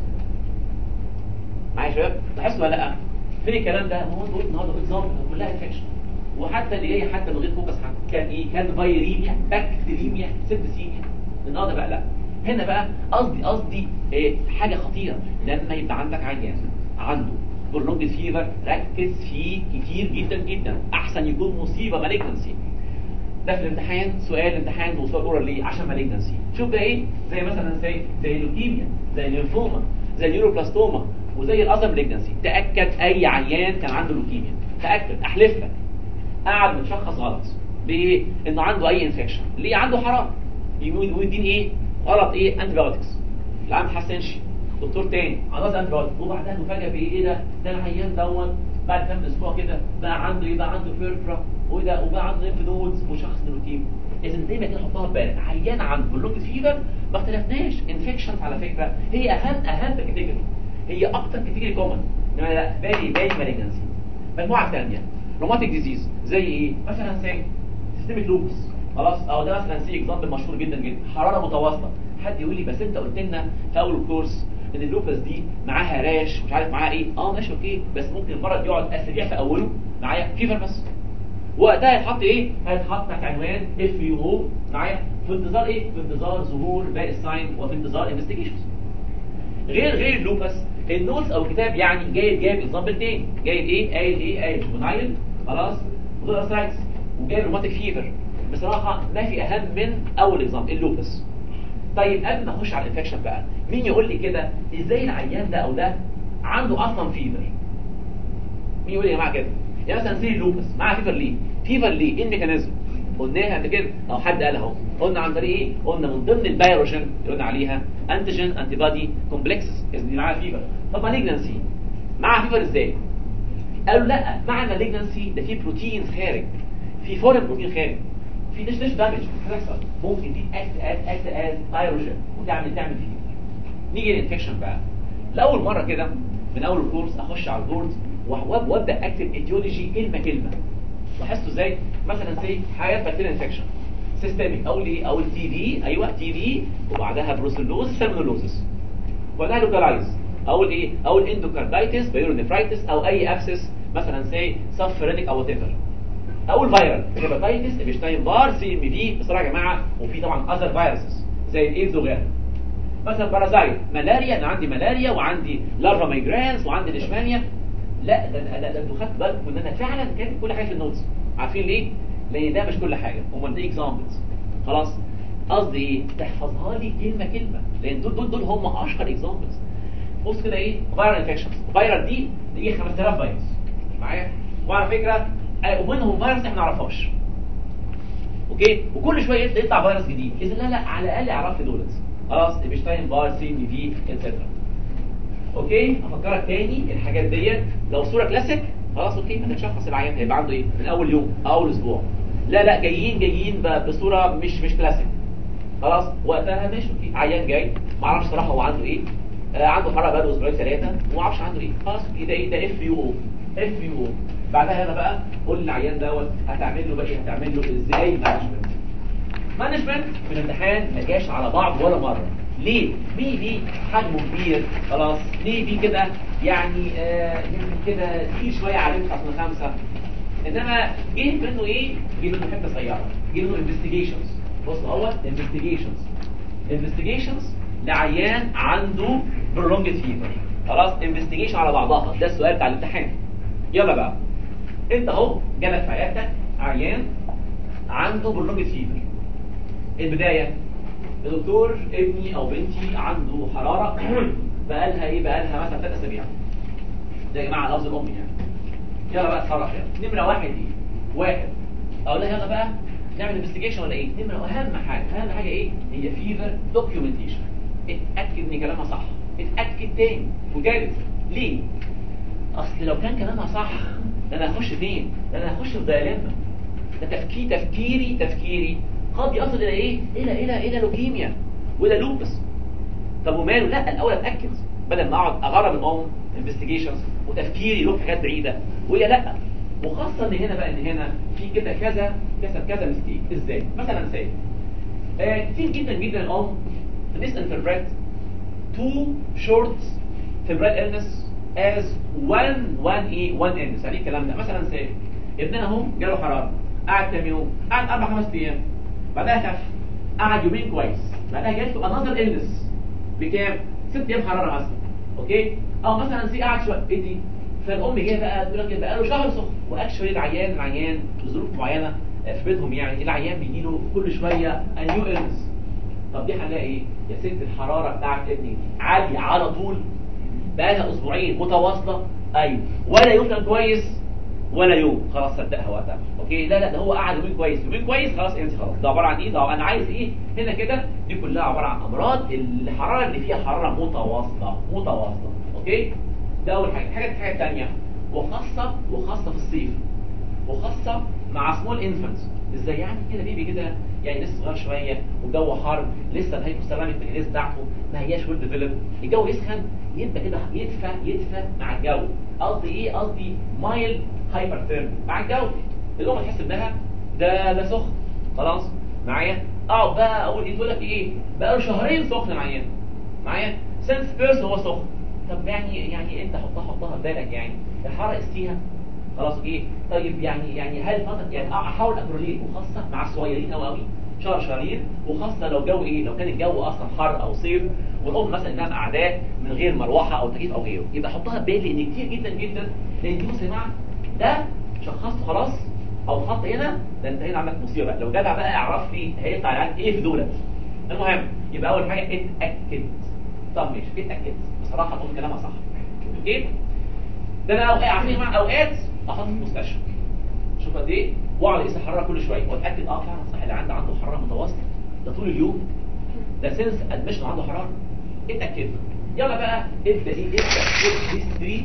معايا يا شباب لاحظتوا ولا لا فين الكلام ده ما هو انتوا قلت النهارده اكزامبل كلها انفكشن وحتى اللي جاي حتى من غير فوكس حتى كان ايه كان فايريميا بكتيريميا سيبتسيميا النهارده بقى لا هنا بقى قصدي قصدي إيه حاجه خطيره لما يبقى عندك عيان عنده برولونج فيفر ركز فيه كتير جدا جدا احسن يكون مصيبه مالجنسي ده في الامتحان سؤال امتحان وسؤال اورال ليه عشان مالجنسي شوف ده ايه زي مثلا زي زي اللوكيميا زي الليمفوما زي النيوروبلاستوما وزي الاذر مالجنسي تاكد اي عيان كان عنده لوكيميا تاكد احلف لك قاعد متشخص غلط بايه انه عنده اي انفكشن ليه عنده حراره ويدين ايه غلط ايه انتي بايوتكس العام ما تحسنش دكتور تاني عاوز انتي بايوتكس وبعدها نفاجئ بايه ايه ده ده العيان دوت بعد كام اسبوع كده بقى عنده ايه بقى عنده فيرفرا وده وبقى عنده ليمف نودز وشخص نيروتيم اذا دايما كده حطها في بالك عيان عنده بلوك فيفر ما اختلفناش انفكشنز على فكره هي اهم اهم كاتيجوري هي اكتر كاتيجوري كومن انما لا بالي بالي مالجنسي مجموعه ثانيه روماتيك ديزيز زي ايه مثلا زي سيستميك لوبس خلاص او ده مثلا سي اكزامبل مشهور جدا جدا حراره متواصله حد يقول لي بس انت قلت لنا في اول الكورس ان اللوبس دي معاها راش مش عارف معاها ايه اه ماشي اوكي بس ممكن المرض يقعد اسابيع في اوله معايا فيفر بس وقتها هيتحط ايه هيتحط تحت عنوان اف يو او معايا في انتظار ايه في انتظار ظهور باقي الساين وفي انتظار انفستيجيشنز غير غير اللوبس النوتس او الكتاب يعني جايب جايب اكزامبل تاني جايب ايه قايل ايه قايل جوفنايل خلاص ودول ارثرايتس وجايب روماتيك فيفر بصراحه ما في اهم من اول اكزامبل اللوبس طيب قبل ما اخش على الانفكشن بقى مين يقول لي كده ازاي العيان ده او ده عنده اصلا فيفر مين يقول لي يا جماعه كده يعني مثلا زي اللوبس معاه فيفر ليه فيفر ليه ايه الميكانيزم قلناها قبل كده او حد قال اهو قلنا عن طريق ايه قلنا من ضمن البيروجين اللي قلنا عليها انتيجين انتي بادي كومبلكسز اللي معاها فيفر طب مالجنسي معاها فيفر ازاي قالوا لا مع المالجنسي ده في بروتين خارج في فورين بروتين خارج في ديش ديش دامج بتحصل ممكن دي اكت از اكت از بايروجين وتعمل تعمل فيه نيجي للانفكشن بقى لاول مره كده من اول الكورس اخش على البورد وابدا اكتب ايديولوجي كلمه كلمه لاحظتوا ازاي مثلا زي حاجات بكتيريا انفكشن سيستميك اقول ايه اقول تي في ايوه تي في وبعدها بروسيلوز سالمونيلوزس وبعدها لوكالايز اقول ايه اقول اندوكاردايتس بايرونيفرايتس او اي ابسس مثلا زي سفرينيك او وات ايفر اقول فيرال هيباتايتس ابشتاين بار سي ام في بصراحه يا جماعه وفي طبعا اذر فيروسز زي الايدز وغيرها مثلا بارازايت ملاريا انا عندي ملاريا وعندي لارفا مايجرانس وعندي ليشمانيا لا ده ده ده انتوا خدتوا بالكم ان انا فعلا كاتب كل حاجه في النوتس عارفين ليه؟ لان ده مش كل حاجه امال دي اكزامبلز خلاص قصدي ايه؟ تحفظها لي كلمه كلمه لان دول دول دول هم اشهر اكزامبلز بص كده ايه؟ فايرال انفكشنز فايرال دي دي 5000 فيروس معايا؟ وعلى فكره ومنهم فيروس احنا ما نعرفهاش اوكي وكل شويه يطلع فيروس جديد اذا لا لا على الاقل اعرف لي دولت خلاص ابشتاين بار سي دي في اتسترا اوكي افكرك تاني الحاجات ديت لو صوره كلاسيك خلاص اوكي هنتشخص العيان هيبقى عنده ايه من اول يوم اول اسبوع لا لا جايين جايين بصوره مش مش كلاسيك خلاص وقتها ماشي اوكي عيان جاي ما اعرفش صراحه هو عنده ايه آه عنده حراره بقاله اسبوعين ثلاثه وما اعرفش عنده ايه خلاص اوكي ده ايه ده اف يو او اف يو او بعدها هنا بقى قول للعيان دوت هتعمل له بقى ايه هتعمل له ازاي مانجمنت مانجمنت في الامتحان ما جاش على بعض ولا مره ليه بي بي حجمه كبير خلاص ليه بي كده يعني آه كده تقيل شويه عليه خصم خمسه انما جه منه ايه جه منه حته صغيره جه منه انفستيجيشنز بص اهوت انفستيجيشنز انفستيجيشنز لعيان عنده برولونجد فيفر خلاص انفستيجيشن على بعضها ده السؤال بتاع الامتحان يلا بقى انت اهو جالك في عيادتك عيان عنده برولونجد فيفر البدايه يا دكتور ابني او بنتي عنده حراره بقالها ايه بقالها مثلا ثلاث اسابيع ده يا جماعه لفظ الام يعني يلا بقى اتصرف يعني نمره واحد ايه واحد اقول لها يلا بقى نعمل انفستيجيشن ولا ايه نمره اهم حاجه اهم حاجه ايه هي فيفر دوكيومنتيشن اتاكد ان كلامها صح اتاكد تاني وجالس ليه اصل لو كان كلامها صح ده انا هخش فين ده انا هخش في دايلما ده تفكير تفكيري تفكيري قد يصل الى ايه الى الى الى لوكيميا والى لوبس طب وماله لا الاول اتاكد بدل ما اقعد اغرب الام انفستيجيشنز وتفكيري يروح في حاجات بعيده وهي لا وخاصه ان هنا بقى ان هنا في كده كذا كذا كذا مستيك ازاي مثلا سي آه كتير جدا جدا الام misinterpret two short febrile illness as one one ايه one illness يعني إيه الكلام ده مثلا سي ابننا اهو جاله حراره قعد كام يوم قعد اربع خمس ايام بعدها خف قعد يومين كويس بعدها جات له another illness بكام ست ايام حراره مثلا اوكي او مثلا سي قعد شويه ايه دي فالام جايه بقى تقول لك بقى له شهر سخن واكشولي العيان العيان لظروف معينه في بيتهم يعني العيان بيجي له كل شويه نيو illness طب دي حاجه ايه يا ست الحراره بتاعت ابني عاليه على طول بقى لها اسبوعين متواصله ايوه ولا يوم كان كويس ولا يوم خلاص صدقها وقتها اوكي لا لا ده هو قعد يومين كويس يومين كويس خلاص انت خلاص ده عباره عن ايه ده انا عايز ايه هنا كده دي كلها عباره عن امراض الحراره اللي فيها حراره متواصله متواصله اوكي ده اول حاجه الحاجه الحاجه الثانيه وخاصه وخاصه في الصيف وخاصه مع سمول انفانتس ازاي يعني كده بيبي كده يعني لسه صغير شويه والجو حر لسه الهايبوثالاميك ميكانيزم بتاعته ما هياش ويل ديفلوب الجو يسخن يبقى كده يدفى يدفى مع الجو قصدي ايه قصدي مايل هايبر ثيرم مع الجو الام تحس انها ده ده سخن خلاص معايا اقعد بقى اقول ايه تقول لك ايه بقى له شهرين سخن معايا معايا سنس بيرسون هو سخن طب يعني يعني انت حطها حطها في بالك يعني الحراره قستيها خلاص اوكي طيب يعني يعني هل فتره يعني احاول اكروليت وخاصه مع الصغيرين قوي قوي شهر شهرين وخاصه لو جو ايه لو كان الجو اصلا حر او صيف والام مثلا انها قاعداه من غير مروحه او تكييف او غيره يبقى حطها في بالي ان كتير جدا جدا لان دي بص يا جماعه ده شخصته خلاص او خط هنا ده انت هنا عندك مصيبه لو جدع بقى اعرف لي هيطلع العيال ايه في دولت المهم يبقى اول حاجه اتاكد طب ماشي اتاكد بصراحه تقول كلامها صح اوكي ده انا اوقات عارفين يا جماعه اوقات احط في المستشفى شوف قد ايه واقعد اقيس الحراره كل شويه واتاكد اه فعلا صح اللي عنده عنده حراره متواصله ده طول اليوم ده سنس ادمشن عنده حراره اتاكد يلا بقى ابدا ايه ابدا هيستوري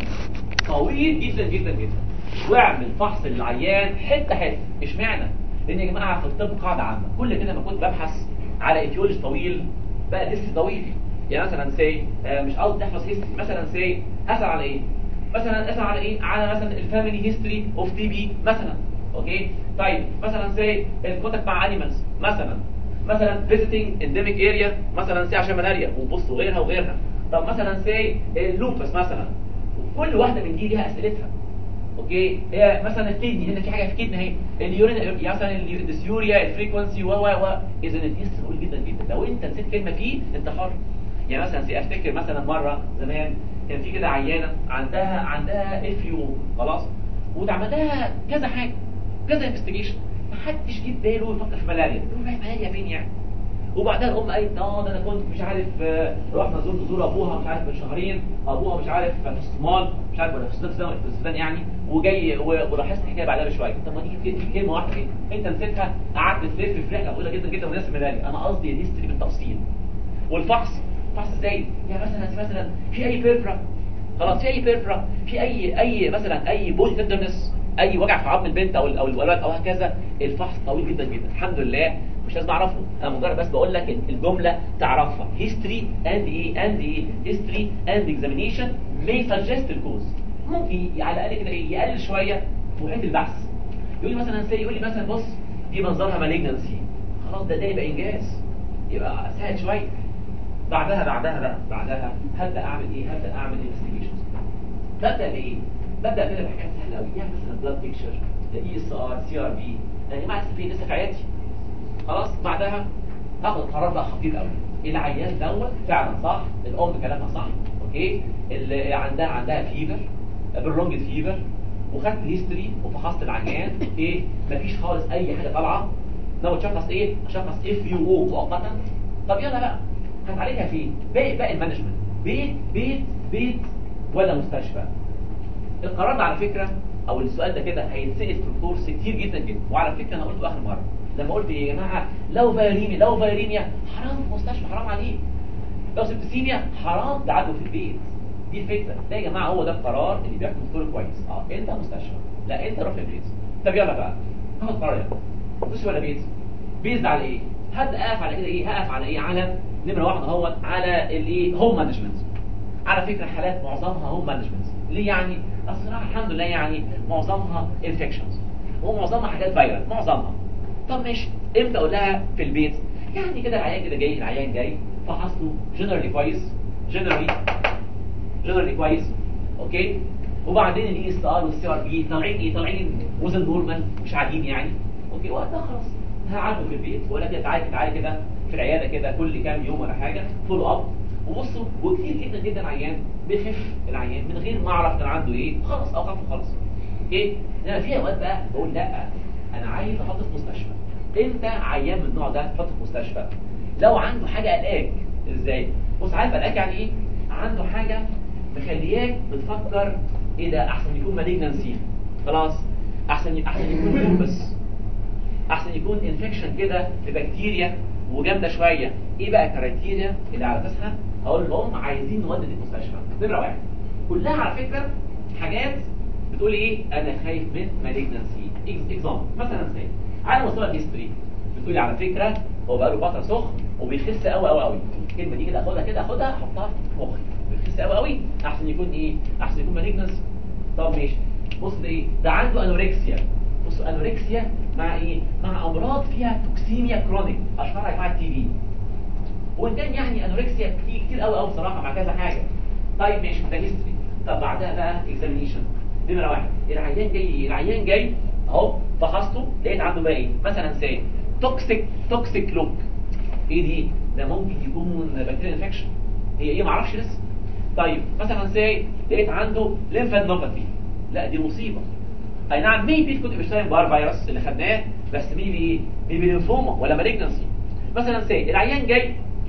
طويل جدا جدا جدا واعمل فحص للعيان حته حته اشمعنى لان يا جماعه في الطب قاعده عامه كل كده ما كنت ببحث على ايتيولوجي طويل بقى لسه طويل يعني مثلا سي مش قصدي تحفظ هيستوري مثلا سي اسال على ايه مثلا اسال على ايه على مثلا الفاميلي هيستوري اوف تي بي مثلا اوكي طيب مثلا سي الكونتاكت مع انيمالز مثلا مثلا فيزيتنج انديميك اريا مثلا سي عشان ملاريا وبص وغيرها وغيرها طب مثلا سي اللوبس مثلا كل واحده من دي ليها اسئلتها اوكي هي مثلا الكدني هنا في حاجه في الكدني اهي اليورين مثلا الديسيوريا الفريكونسي و و و اذا الهيستوري قوي جدا جدا لو انت نسيت كلمه فيه انت حر يعني مثلا سي افتكر مثلا مره زمان كان في كده عيانه عندها عندها اف يو خلاص واتعمل لها كذا حاجه كذا انفستيجيشن ما حدش جه باله يفكر في ملاريا يقول رايح ملاريا فين يعني وبعدها الام قالت اه ده انا كنت مش عارف آه، رحنا زرت زور ابوها مش عارف من شهرين ابوها مش عارف في الصومال مش عارف ولا في السودان في السودان- في السودان يعني وجاي و- ولاحظت الحكايه بعدها بشويه طب ما دي كده- كلمه واحده ايه انت نسيتها قعدت تلف في رحله طويله جدا جدا وناس ملاريا انا قصدي الهيستوري بالتفصيل والفحص فحص ازاي يعني مثلا مثلا في اي بيربرا خلاص في اي بيربرا في اي اي مثلا اي بودي تندرنس اي وجع في عظم البنت او ال- او الولد او هكذا الفحص طويل جدا جدا الحمد لله مش لازم اعرفه انا مجرد بس بقول لك الجمله تعرفها هيستوري اند ايه اند ايه هيستوري اند اكزامينيشن may suggest الكوز ممكن على الاقل كده ايه يقلل شويه في محيط البحث يقول لي مثلا سي يقول لي مثلا بص دي منظرها مالجنسي خلاص ده ده يبقى انجاز يبقى سهل شويه بعدها بعدها بقى بعدها هبدا اعمل ايه هبدا اعمل انفستيجيشنز ببدا بايه ببدا كده بحاجات سهله قوي يعني مثلا بلاد بيكتشر اي اس ار سي ار بي يا جماعه لسه في لسه في عيادتي خلاص بعدها هاخد قرار بقى خطير قوي العيان دوت فعلا صح الام كلامها صح اوكي اللي عندها عندها فيفر بالرونج فيفر وخدت هيستوري وفحصت العيان ايه مفيش خالص اي حاجه طالعه ناوي تشخص ايه اشخص اف يو او مؤقتا طب يلا بقى هتعالجها فين باقي باقي المانجمنت بيت بيت بيت ولا مستشفى القرار ده على فكره او السؤال ده كده هيتسال في الكورس كتير جدا جدا وعلى فكره انا قلته اخر مره لما قلت يا جماعه لو فيريمي لو فيريميا حرام في المستشفى حرام عليه لو سبتسيميا حرام تعالجوا في البيت دي الفكره ده يا جماعه هو ده القرار اللي بيحكم الدكتور كويس اه انت مستشفى لا انت روح في البيت طب يلا بقى هاخد قرار يلا مستشفى ولا بيت بيزد على ايه هبدا اقف على كده ايه هقف على ايه على نمره واحده اهوت على الايه هوم مانجمنت على فكره حالات معظمها هوم مانجمنت ليه يعني الصراحه الحمد لله يعني معظمها انفكشنز ومعظمها حاجات فايرال معظمها طب ماشي امتى اقول لها في البيت يعني كده العيان كده جاي العيان جاي فحصته جنرالي كويس جنرالي جنرالي كويس اوكي وبعدين الاي اس ار والسي ار بي طالعين ايه طالعين وزن نورمال مش عاديين يعني اوكي وقتها خلاص هقعده في البيت ولا كده تعالى تعالى كده في العياده كده كل كام يوم ولا حاجه فولو اب وبصوا وكتير جدا جدا عيان بيخف العيان من غير ما اعرف كان عنده ايه خلاص اوقفه خلاص اوكي انما في اوقات بقى بقول لا انا عايز احطه في مستشفى امتى عيان من النوع ده تحطه في مستشفى لو عنده حاجه قلقاك ازاي بص عارف قلقاك يعني ايه عنده حاجه مخلياك بتفكر ايه ده احسن يكون مالجنسي خلاص احسن احسن يكون لوبس احسن يكون انفكشن كده ببكتيريا وجامده شويه ايه بقى الكرايتيريا اللي على اساسها هقول لهم عايزين نودي دي مستشفى نمره واحد كلها على فكره حاجات بتقول ايه انا خايف من مالجنسي اكزامبل مثلا زي على مستوى الهيستوري بتقولي على فكره هو بقاله فتره سخن وبيخس قوي قوي قوي الكلمه دي كده اخدها كده اخدها احطها في مخي بيخس قوي قوي احسن يكون ايه احسن يكون مالجنسي طب ماشي بص ده ايه ده عنده انوركسيا بص انوركسيا مع ايه مع امراض فيها توكسيميا كرونيك اشهرها يا جماعه التي بي وكان يعني انوركسيا كتير كتير قوي قوي بصراحه مع كذا حاجه طيب ماشي ده هيستوري طب بعدها بقى اكزامينيشن نمره واحد العيان جاي العيان جاي اهو فحصته لقيت عنده بقى ايه مثلا سي توكسيك توكسيك لوك ايه دي ده ممكن يكون بكتيريا انفكشن هي ايه معرفش لسه طيب مثلا سي لقيت عنده ليمفادنوباثي لا دي مصيبه اي نعم ميبي تكون ابشتاين بار فيروس اللي خدناه بس ميبي ايه ميبي لينفوما ولا مالجنسي مثلا سي العيان جاي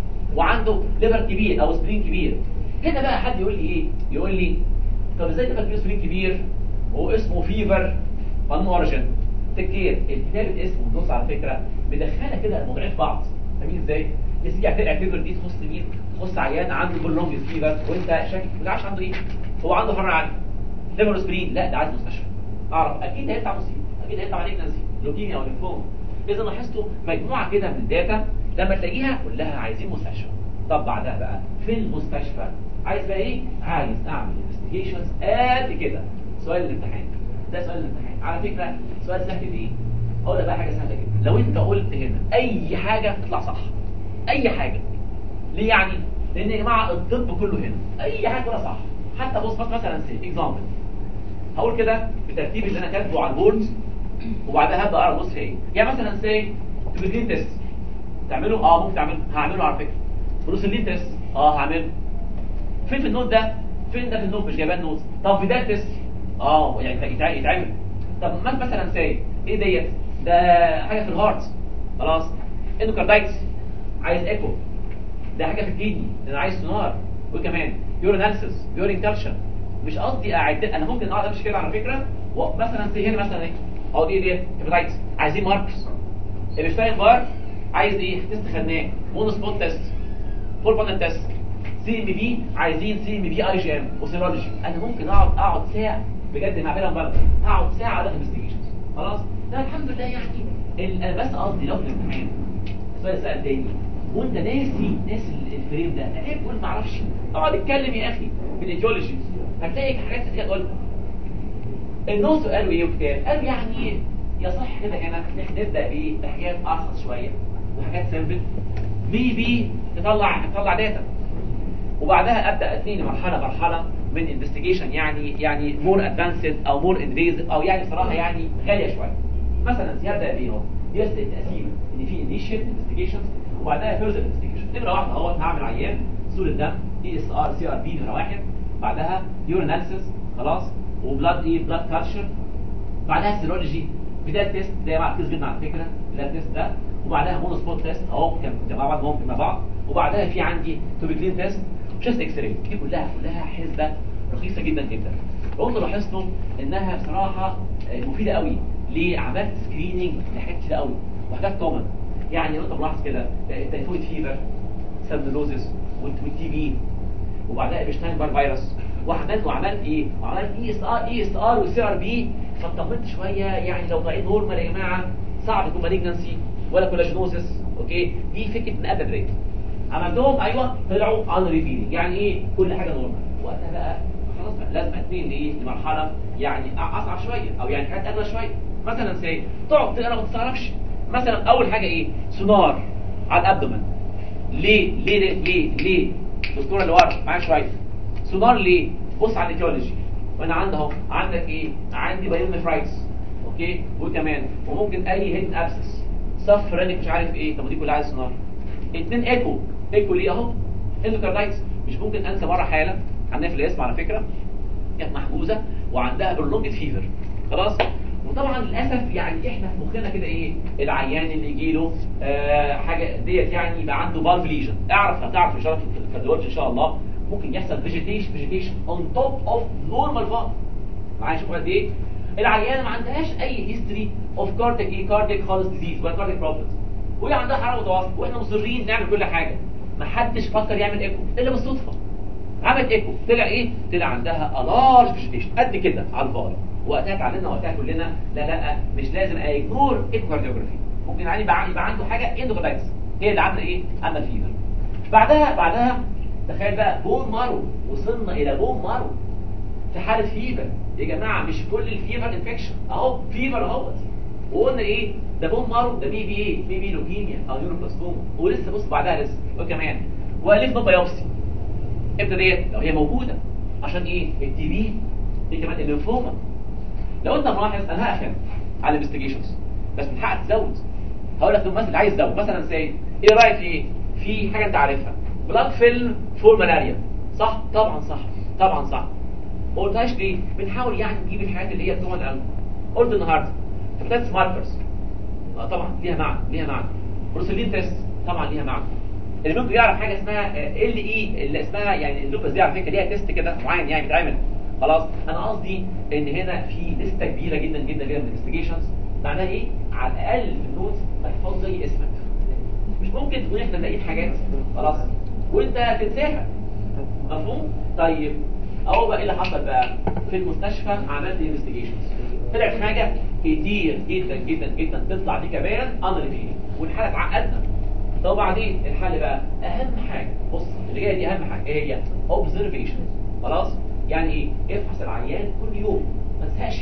وعنده ليفر كبير او سبرين كبير هنا بقى حد يقول لي ايه يقول لي طب ازاي ليفر كبير سبرين كبير وهو اسمه فيفر فان اوريجن تكير الكتاب اسمه بص على فكره مدخله كده الموضوعين في بعض فاهمين ازاي يا سيدي اعتبر دي تخص مين تخص عيان عنده برولونج فيفر وانت شاكك ما تعرفش عنده ايه هو عنده فرع عالي ليفر سبرين لا ده عايز مستشفى اعرف اكيد هيطلع مصيبه اكيد هيطلع عليك نزيف لوكيميا او ليمفوما اذا لاحظتوا مجموعه كده من الداتا لما تلاقيها كلها عايزين مستشفى طب بعدها بقى في المستشفى عايز بقى ايه عايز اعمل انفستيجيشنز قد كده سؤال الامتحان ده سؤال الامتحان على فكره سؤال سهل ليه اقول لك بقى حاجه سهله جدا لو انت قلت هنا اي حاجه تطلع صح اي حاجه ليه يعني لان يا جماعه الطب كله هنا اي حاجه تطلع صح حتى بص بص مثلا سي اكزامبل هقول كده بالترتيب اللي انا كاتبه على البورد وبعدها هبدا اقرا بص ايه يعني مثلا سي تبريدين تيست تعمله اه ممكن تعمله هعمله على فكره بروسلين تيست اه هعمله فين في النوت ده فين ده في النوت مش جايبان نوت طب في ده تيست اه يعني يتع- يتعمل طب ما مثلا سي ايه ديت ده حاجه في الهارت خلاص اندوكاردايتس عايز ايكو ده حاجه في الكدني انا عايز سونار وكمان يوريناليسيس يورين كالشر مش قصدي اعد انا ممكن اقعد امشي كده على فكره ومثلا سي هنا مثلا ايه اهو دي دي هيباتايتس عايزين ماركس الشتاين بار عايز ايه تيست خدناه مونو سبوت تيست فول بانل تيست سي ام بي عايزين سي ام بي اي جي ام وسيرولوجي انا ممكن اقعد اقعد ساعه بجد مع بينهم بقى اقعد ساعه على انفستيجيشنز خلاص ده الحمد لله يعني ال- انا بس قصدي لو في الامتحان سؤال سأل تاني وانت ناسي ناسي ال- الفريم ده عيب تقول ما اعرفش اقعد اتكلم يا اخي في الايديولوجي هتلاقي حاجات كتير تقول النص قالوا ايه وكتاب قالوا يعني يصح كده هنا إن إحنا نبدا بايه بحاجات ارخص شويه وحاجات سامبل بي تطلع تطلع داتا وبعدها ابدا اتنين مرحله مرحله من انفستيجيشن يعني يعني مور ادفانسد او مور انفيزيف او يعني صراحه يعني غاليه شويه مثلا يبدا بايه هو يبدا التقسيم ان في انيشال انفستيجيشنز وبعدها فيرزر انفستيجيشن نمره واحده اهو هعمل عيان صوره دم اي اس ار سي ار بي نمره واحد بعدها يوريناليسيس خلاص وبلاد ايه بلاد كالتشر بعدها سيرولوجي بدايه تيست ده مع كيس جدا على فكره بدايه تيست ده وبعدها مونو سبوت تيست اهو كان مع بعض ممكن مع بعض وبعدها في عندي توبيكلين تيست وشست اكس راي دي كلها كلها حسبه رخيصه جدا جدا لو انتوا لاحظتوا انها بصراحه آه، مفيده قوي ليه عملت سكريننج لحاجات كتير قوي وحاجات كومن يعني لو انت ملاحظ كده آه، التيفويد فيفر سالمونيلوزيس والتي بي وبعدها ابشتاين بار فيروس وعملت وعملت ايه؟ وعملت اي اس ار اي اس ار وسي ار بي فاطمنت شويه يعني لو طلعين نورمال يا جماعه صعب يكون مالجنسي ولا كولاجينوزيس اوكي دي فكره من ابد ريت عملتهم ايوه طلعوا ان ريفيلينج يعني ايه كل حاجه نورمال وقتها بقى خلاص بقى لازم اتنقل لايه لمرحله يعني أ- اصعب شويه او يعني حاجات اغلى شويه مثلا سي تقعد تقرا ما تستغربش مثلا اول حاجه ايه سونار على الابدومن ليه ليه ليه ليه, ليه؟ الدكتوره اللي ورا معايا شويه سونار ليه بص على الايتيولوجي وانا عندي اهو عندك ايه عندي بايونيفرايتس اوكي وكمان وممكن اي هيد ابسس صف رنك مش عارف ايه طب ما دي كلها عايز سونار اتنين ايكو ايكو ليه اهو اندوكاردايتس مش ممكن انسى مره حاله عندنا في الاسم على فكره كانت محجوزه وعندها برولونجد فيفر خلاص وطبعا للاسف يعني احنا في مخنا كده ايه العيان اللي يجي له آه حاجه ديت يعني يبقى عنده بالف ليجن اعرف هتعرف ان شاء الله في الكارديولوجي ان شاء الله ممكن يحصل فيجيتيشن فيجيتيشن اون توب اوف نورمال فالف معايا شوف قد ايه العيانه ما عندهاش اي هيستوري اوف كارديك ايه كارديك خالص ديزيز ولا كارديك بروبلمز وهي عندها حراره متوسطه واحنا مصرين نعمل كل حاجه ما حدش فكر يعمل ايكو الا بالصدفه عملت ايكو طلع ايه طلع عندها لارج فيجيتيشن قد كده على الفار وقتها اتعلمنا وقتها كلنا لا لا مش لازم اجنور ايكو كارديوجرافي ممكن يعني يبقى يبقى عنده حاجه اندوكاردايتس هي اللي عامله ايه عامله فيفر بعدها بعدها تخيل بقى بون مارو وصلنا الى بون مارو في حاله فيفر يا جماعه مش كل الفيفر انفكشن اهو فيفر اهوت وقلنا ايه ده بون مارو ده بي بي ايه بي بي لوكيميا او نيوروبلاستوما ولسه بص بعدها لسه وكمان والف نوت بايوبسي امتى ديت لو هي موجوده عشان ايه التي بي دي كمان الليمفوما لو انت ملاحظ انا هقفل على الانفستيجيشنز بس من حقك تزود هقول لك مثلا اللي عايز تزود مثلا سي ايه رايك في ايه في حاجه انت عارفها بلاد فيلم فور ملاريا صح طبعا صح طبعا صح ما قلتهاش ليه بنحاول يعني نجيب الحاجات اللي هي بتوع القلب قلت النهارده هيباتيتس ماركرز آه طبعا ليها معنى ليها معنى بروسيلين تيست طبعا ليها معنى اللي ممكن يعرف حاجه اسمها ال اي اللي اسمها يعني اللوبس دي على فكره ليها تيست كده معين يعني بيتعمل خلاص انا قصدي ان هنا في لسته كبيره جدا جدا جدا من الانفستيجيشنز معناها ايه على الاقل في النوتس تحفظ زي اسمك مش ممكن تكون احنا لاقيين حاجات خلاص وانت تنساها مفهوم طيب اهو بقى ايه اللي حصل بقى في المستشفى عملت انفستيجيشنز طلعت حاجه كتير جدا جدا جدا تطلع دي كمان انريفيل والحاله اتعقدنا طب وبعدين الحل بقى اهم حاجه بص اللي جايه دي اهم حاجه ايه هي اوبزرفيشن خلاص يعني ايه افحص العيان كل يوم ما تزهقش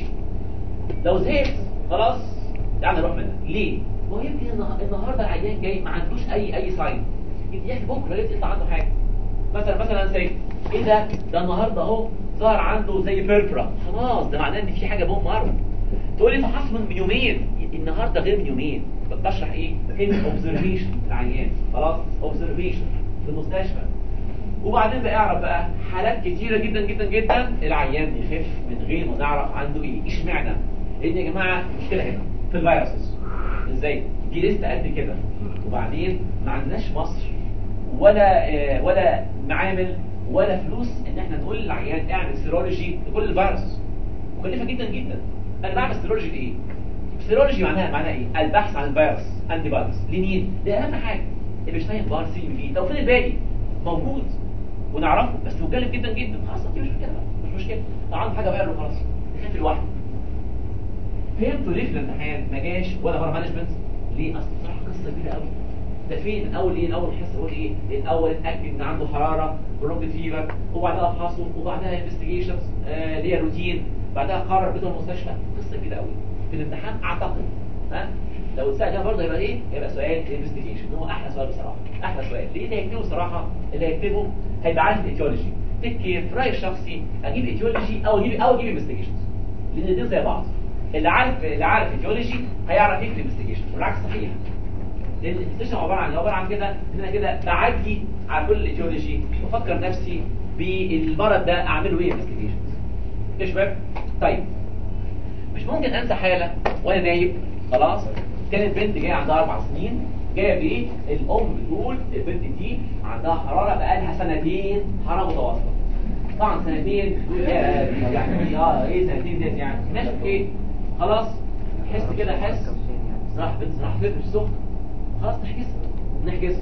لو زهقت خلاص تعالى نروح منها ليه ما هو يمكن النه- النهارده العيان جاي ما عندوش اي اي ساين يا اخي بكره لازم يطلع عنده حاجه مثلا مثلا زي ايه ده ده النهارده اهو ظهر عنده زي بيربرا خلاص ده معناه ان في حاجه بوم مره تقول لي فحص من يومين النهارده غير من يومين بشرح ايه كلمه اوبزرفيشن العيان خلاص اوبزرفيشن في المستشفى وبعدين بقى اعرف بقى حالات كتيره جدا جدا جدا العيان بيخف من غير ما نعرف عنده ايه اشمعنى لان يا جماعه المشكله هنا في الفيروسز ازاي دي لسه قد كده وبعدين ما عندناش مصر ولا آه، ولا معامل ولا فلوس ان احنا نقول للعيان اعمل سيرولوجي لكل الفيروس مكلفه جدا جدا انا بعمل سيرولوجي لايه سيرولوجي معناها معناها ايه البحث عن الفيروس انتي فيروس لمين دي اهم حاجه البشتاين بار سي بي طب فين الباقي موجود ونعرفه بس مكلف جدا جدا خلاص دي مش مشكله بقى مش مشكله لو عنده حاجه غيره خلاص يخف لوحده فهمتوا ليه في الامتحان ما جاش ولا بره مانجمنت ليه اصل بصراحه قصه كبيره قوي ده فين الاول ايه الاول حصه اقول ايه الاول اتاكد ان عنده حراره برونج فيفر وبعدها افحصه وبعدها انفستيجيشنز آه اللي هي روتين بعدها قرر بيته المستشفى قصه كبيره قوي في الامتحان اعتقد ها لو اتسال ده برضه يبقى ايه يبقى سؤال انفستيجيشن هو احلى سؤال بصراحه احلى سؤال ليه اللي هيكتبه صراحه اللي هيكتبه هيبقى عارف الايتيولوجي تكي في رايي الشخصي اجيب ايتيولوجي او اجيب او اجيب انفستيجيشنز لان الاثنين زي بعض اللي عارف اللي عارف ايتيولوجي هيعرف يكتب انفستيجيشن والعكس صحيح لان الانفستيجيشن عباره عن عباره عن كده ان انا كده بعدي على كل الايتيولوجي وافكر نفسي بالمرض ده اعمله ايه انفستيجيشن يا شباب طيب مش ممكن انسى حاله وانا نايم خلاص كانت بنت جايه عندها اربع سنين جايه بايه الام بتقول البنت دي عندها حراره بقالها سنتين حراره متواصله طبعا سنتين يا- يعني اه ايه سنتين ديت يعني ماشي اوكي خلاص حس كده حس راح بنت راح فين مش سخنه خلاص نحجز نحجز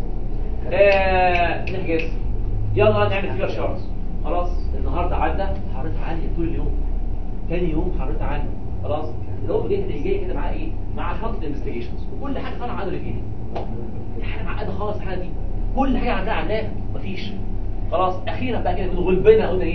آه نحجز يلا نعمل فيها شارتس خلاص النهارده عدى حرارتها عاليه طول اليوم تاني يوم حرارتها عاليه خلاص الام جاي كده جاي كده مع ايه مع شنطه انفستيجيشنز وكل حاجه طالعه عنده رجليه دي حاجه معقده خالص الحاجه دي كل حاجه عندها علاقه مفيش خلاص اخيرا بقى كده من غلبنا قلنا ايه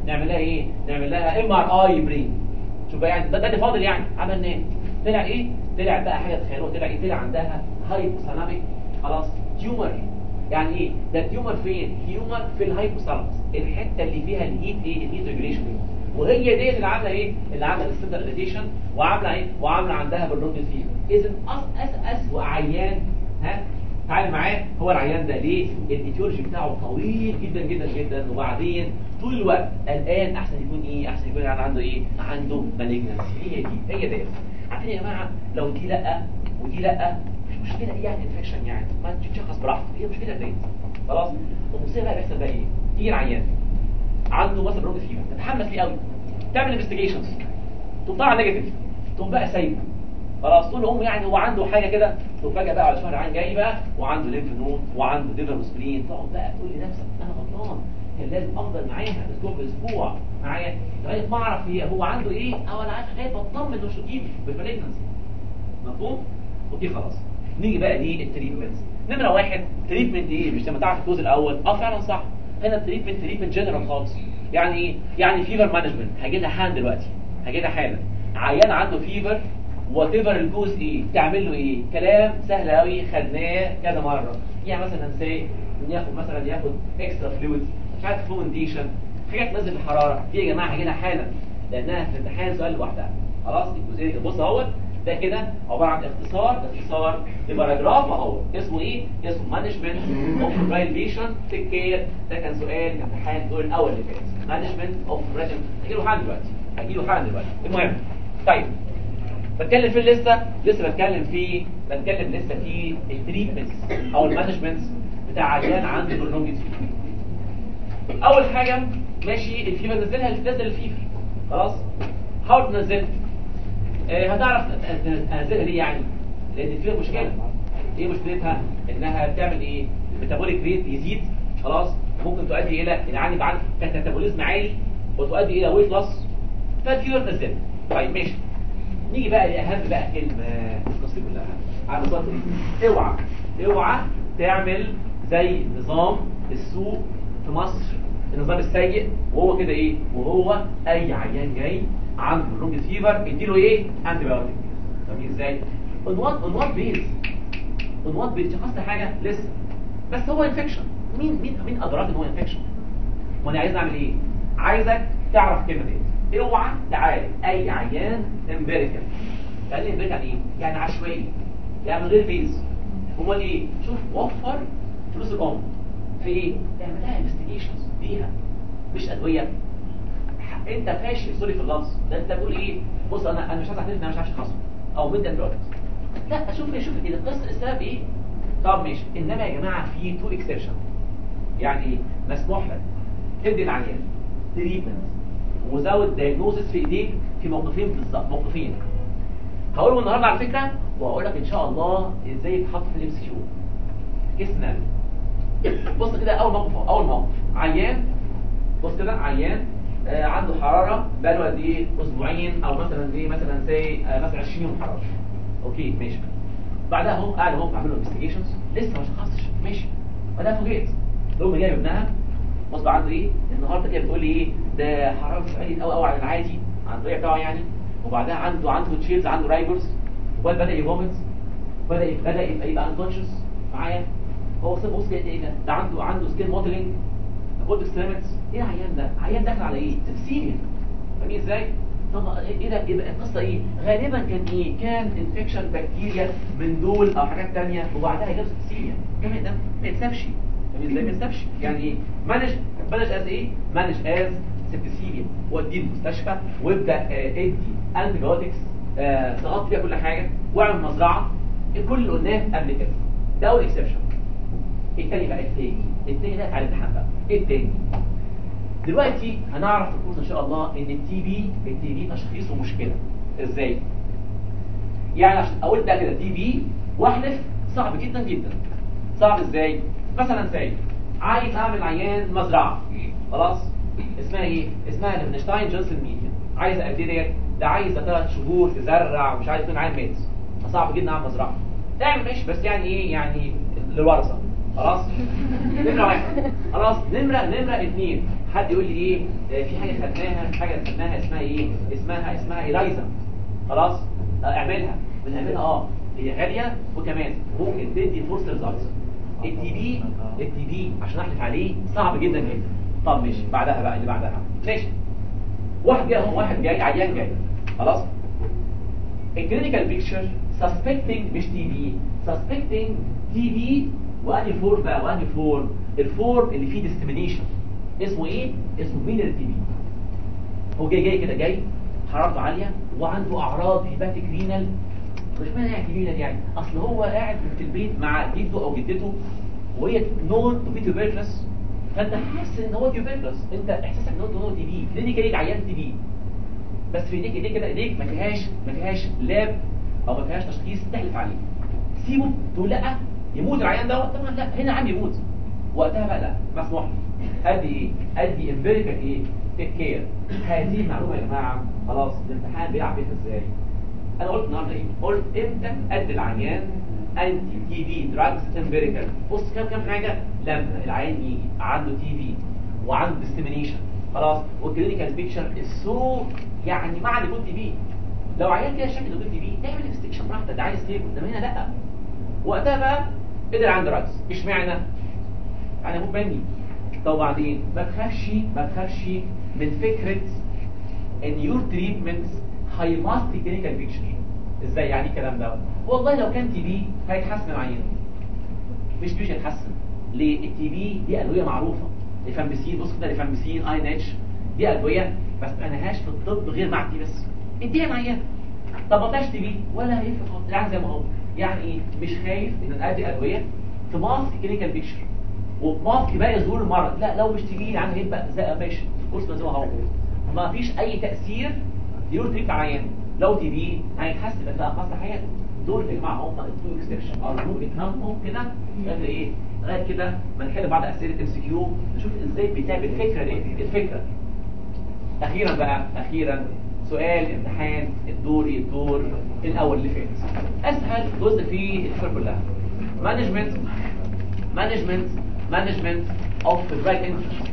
نعمل لها ايه نعمل لها ام ار اي برين شوف بقى يعني ده, ده اللي فاضل يعني عملنا ايه طلع ايه طلع بقى حاجه تخيلوها طلع ايه طلع عندها هايبوثالاميك خلاص تيومر يعني ايه ده تيومر فين تيومر في الهايبوثالاموس الحته اللي فيها الهيت ايه الهيت ريجوليشن وهي ديت اللي عامله ايه اللي عامله السنتر اريتيشن وعامله ايه وعامله عندها باللونج فيفر اذا أس أس اسوء عيان ها تعال معاه هو العيان ده ليه الايتيولوجي بتاعه طويل جدا جدا جدا وبعدين طول الوقت الان احسن يكون ايه احسن يكون يعني عنده ايه عنده مالجنسي هي دي هي ديت عارفين يا جماعه لو دي لا ودي لا مش مشكله ايه يعني انفكشن يعني ما تشخص براحتك هي مشكله ديت خلاص المصيبه بقى بيحصل بقى ايه يجي العيان عنده مثلا برونج فيفر تتحمس ليه قوي تعمل انفستيجيشنز تقوم طالع نيجاتيف تقوم بقى سايبه خلاص طول هم يعني هو عنده حاجه كده وفجاه بقى على شهر عين جاي بقى وعنده ليمف نود وعنده ليفر وسبلين تقعد بقى تقول لنفسك انا غلطان كان لازم افضل معاها اسبوع باسبوع معايا لغايه ما اعرف هي هو عنده ايه او انا عارف لغايه بطمن انه شديد بالمالجنسي مفهوم؟ اوكي خلاص نيجي بقى دي التريتمنت نمره واحد تريتمنت ايه مش لما تعرف الجزء الاول اه فعلا صح هنا التريتمنت تريتمنت جنرال خالص يعني ايه يعني فيفر مانجمنت هجي لها حالا دلوقتي هجي لها حالا عيان عنده فيفر وات ايفر الجوز ايه تعمل له ايه كلام سهل قوي خدناه كذا مره يعني مثلا سي ياخد مثلا ياخد اكسترا فلويدز مش عارف فونديشن حاجات تنزل الحراره دي يا جماعه هجي لها حالا لانها في الامتحان سؤال لوحدها خلاص الجزئيه دي بص اهوت ده كده عباره عن اختصار اختصار لباراجراف اهو اسمه ايه اسمه مانجمنت اوف رايل بيشنت تيك كير ده كان سؤال امتحان الدور الاول اللي فات مانجمنت اوف رايل هجي له حالا دلوقتي هجي له حالا دلوقتي المهم طيب بتكلم فين لسه لسه بتكلم في بتكلم لسه في التريتمنتس او المانجمنتس بتاع عيان عنده برونجيت اول حاجه ماشي الفيفر نزلها تنزل الفيفر خلاص حاول تنزلها آه هتعرف انزلها ليه يعني لان فيها مشكله ايه مشكلتها انها بتعمل ايه الميتابوليك ريت يزيد خلاص ممكن تؤدي الى العين يبقى عنده كاتابوليزم عالي وتؤدي الى ويت لوس فالفيفر نزلها طيب ماشي نيجي بقى لاهم بقى كلمه القصه كلها على صوت ايه اوعى اوعى تعمل زي نظام السوق في مصر النظام السيء وهو كده ايه وهو اي عيان جاي عنده برونج فيفر اديله ايه انتي بايوتيك فاهمين ازاي اون وات اون وات بيز اون وات بيز شخصت حاجه لسه بس هو انفكشن مين مين مين ادراك ان هو انفكشن وانا عايز اعمل ايه عايزك تعرف الكلمه دي اوعى تعالج اي عيان امبيريكال يعني امبيريكال ايه يعني عشوائي يعني من غير بيز امال ايه شوف وفر فلوس الام في ايه تعمل لها انفستيجيشنز بيها مش ادويه انت فاشل سوري في اللفظ ده انت بتقول ايه بص انا انا مش عايز اعترف ان انا مش عارف اشخصه او مدى البروجكت لا شوف شوف القصه السبب ايه طب ماشي انما يا جماعه في تو اكسبشن يعني ايه مسموح لك تدي العيان تريتمنت وزود دايجنوزس في ايديك في موقفين بالظبط موقفين هقولهم النهارده على فكره وهقول لك ان شاء الله ازاي يتحط في الام سي كيو اسمع بص كده اول موقف أهو، اول موقف عيان بص كده عيان آه عنده حراره بقاله قد ايه اسبوعين او مثلا ايه مثلا زي آه مثلا 20 يوم حراره اوكي ماشي بعدها هم قاعد هم عملوا انفستيجيشنز لسه ما شخصش ماشي بعدها فوجئت الام جايه ابنها بص عنده ايه النهارده كده بتقول لي ايه ده حرارته عاليه قوي قوي عن العادي عن الطبيعي بتاعه يعني وبعدها عنده عنده تشيلز عنده رايبرز وبعد بدا يفومت بدا بدا يبقى يبقى انكونشس معايا هو بص بص كده ايه ده ده عنده عنده سكين موديلنج بوت اكستريمتس ايه العيان ده عيان داخل على ايه سبسيميا فاهمين ازاي طب ايه ده يبقى القصه ايه غالبا كان ايه كان انفكشن بكتيريا من دول او حاجات تانية وبعدها جاب سبسيميا كمان ده ما يتسابش فاهمين ازاي ما يتسابش يعني ايه مانج مانج از ايه مانج از سبسيميا وديه المستشفى وابدا آه ادي انتي بايوتكس آه تغطي بيها كل حاجه واعمل مزرعه كل اللي قلناه قبل كده ده اول اكسبشن التاني بقى التاني التاني ده على الامتحان بقى ايه التاني دلوقتي هنعرف في الكورس ان شاء الله ان التي بي التي بي تشخيصه مشكله ازاي يعني عشان اقول ده كده تي بي واحلف صعب جدا جدا صعب ازاي مثلا زي عايز اعمل عيان مزرعه خلاص اسمها ايه اسمها ليفنشتاين جونسون ميديا عايز قد ايه ديت ده عايزه ثلاث شهور تزرع ومش عايز يكون عيان مات فصعب جدا اعمل مزرعه تعمل ماشي بس يعني ايه يعني للورثه خلاص نمرة واحد خلاص نمرة نمرة اثنين حد يقول لي ايه آه، في حاجه خدناها حاجه خدناها اسمها ايه اسمها اسمها ايلايزا خلاص آه، اعملها بنعملها اه هي غاليه وكمان ممكن تدي فرصه ريزلتس التي بي التي بي عشان احلف عليه صعب جدا جدا طب ماشي بعدها بقى اللي بعدها ماشي واحد جاي اهو واحد جاي عيان جاي خلاص الكلينيكال بيكتشر سسبكتنج مش تي بي سسبكتنج تي بي واني فورم بقى واني فورم الفورم اللي فيه ديسكريميشن اسمه ايه اسمه ميلر تي بي هو جاي جاي كده جاي حرارته عاليه وعنده اعراض هيباتيك رينال مش معنى يعني رينال يعني اصل هو قاعد في البيت مع جده او جدته وهي نون تو بي تيوبركلس فانت حاسس ان هو تيوبركلس انت احساسك ان هو تي بي كلينيكالي عيان تي بي بس في ايديك ايديك كده ايديك ما فيهاش ما فيهاش لاب او ما فيهاش تشخيص تحلف عليه سيبه تقول لا يموت العيان دوت طبعا لا هنا عم يموت وقتها بقى لا مسموح لي ادي ايه ادي امبيريكال ايه تيك كير هذه المعلومه يا جماعه خلاص الامتحان بيلعب بيها ازاي انا قلت النهارده ايه قلت امتى ادي العيان انتي تي بي دراجز امبيريكال بص كام كام حاجه لما العيان يجي عنده تي بي وعنده ديسكريميشن خلاص والكلينيكال بيكتشر سو يعني مع وجود تي بي لو عيان كده شكل وجود تي بي تعمل انفستيجيشن براحتك ده عايز ستيبل انما هنا لا وقتها بقى قدر عند دراجز اشمعنى انا مو بني طب وبعدين ما تخافش ما تخافش من فكره ان يور تريتمنت هيماست كلينيكال بيكتشر ازاي يعني الكلام ده والله لو كان تي بي هيتحسن العيان مش مش هيتحسن ليه التي بي دي ادويه معروفه ريفامبيسين بص كده ريفامبيسين اي ان اتش دي ادويه ما استخدمناهاش في الطب غير مع التي بس اديها معايا طب ما طلعش تي بي ولا هيفرق خالص يعني زي ما هو يعني ايه مش خايف ان ادي ادويه تماسك كلينيكال بيكتشر وماسك باقي ظهور المرض لا لو مش تجي يعني يبقى زي ماشي الكورس زي ما هو ما فيش اي تاثير يقول تريك عيان لو تي بي هيتحسن بقى خاصه حياته دول يا جماعه هم التو اكسبشن ارجوك افهمهم كده لغايه ايه لغايه كده ما نحل بعض اسئله ام سي كيو نشوف ازاي بتعمل الفكره دي الفكره اخيرا بقى اخيرا سؤال امتحان الدوري الدور الاول اللي فات اسهل جزء في الفكره كلها مانجمنت مانجمنت مانجمنت اوف دراج انفكشن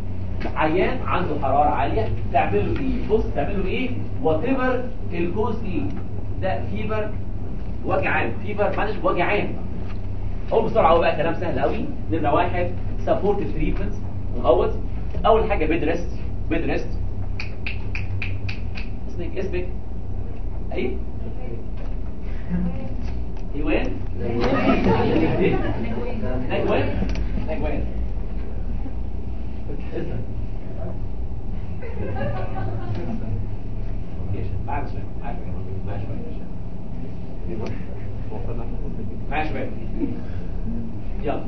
عيان عنده حراره عاليه تعمل له ايه بص تعمل له ايه وات ايفر الكوز ايه ده فيبر وجع عام فيبر مانج وجع عام اقول بسرعه هو بقى كلام سهل قوي نمره واحد سبورتيف تريتمنت مغوط اول حاجه بيد ريست بيد ريست اسمك اسمك ايه ايوان إيه؟ نجوان نجوان اسمك معاك شوية معاك شوية معاك شوية معاك شوية يلا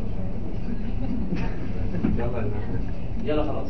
يلا خلاص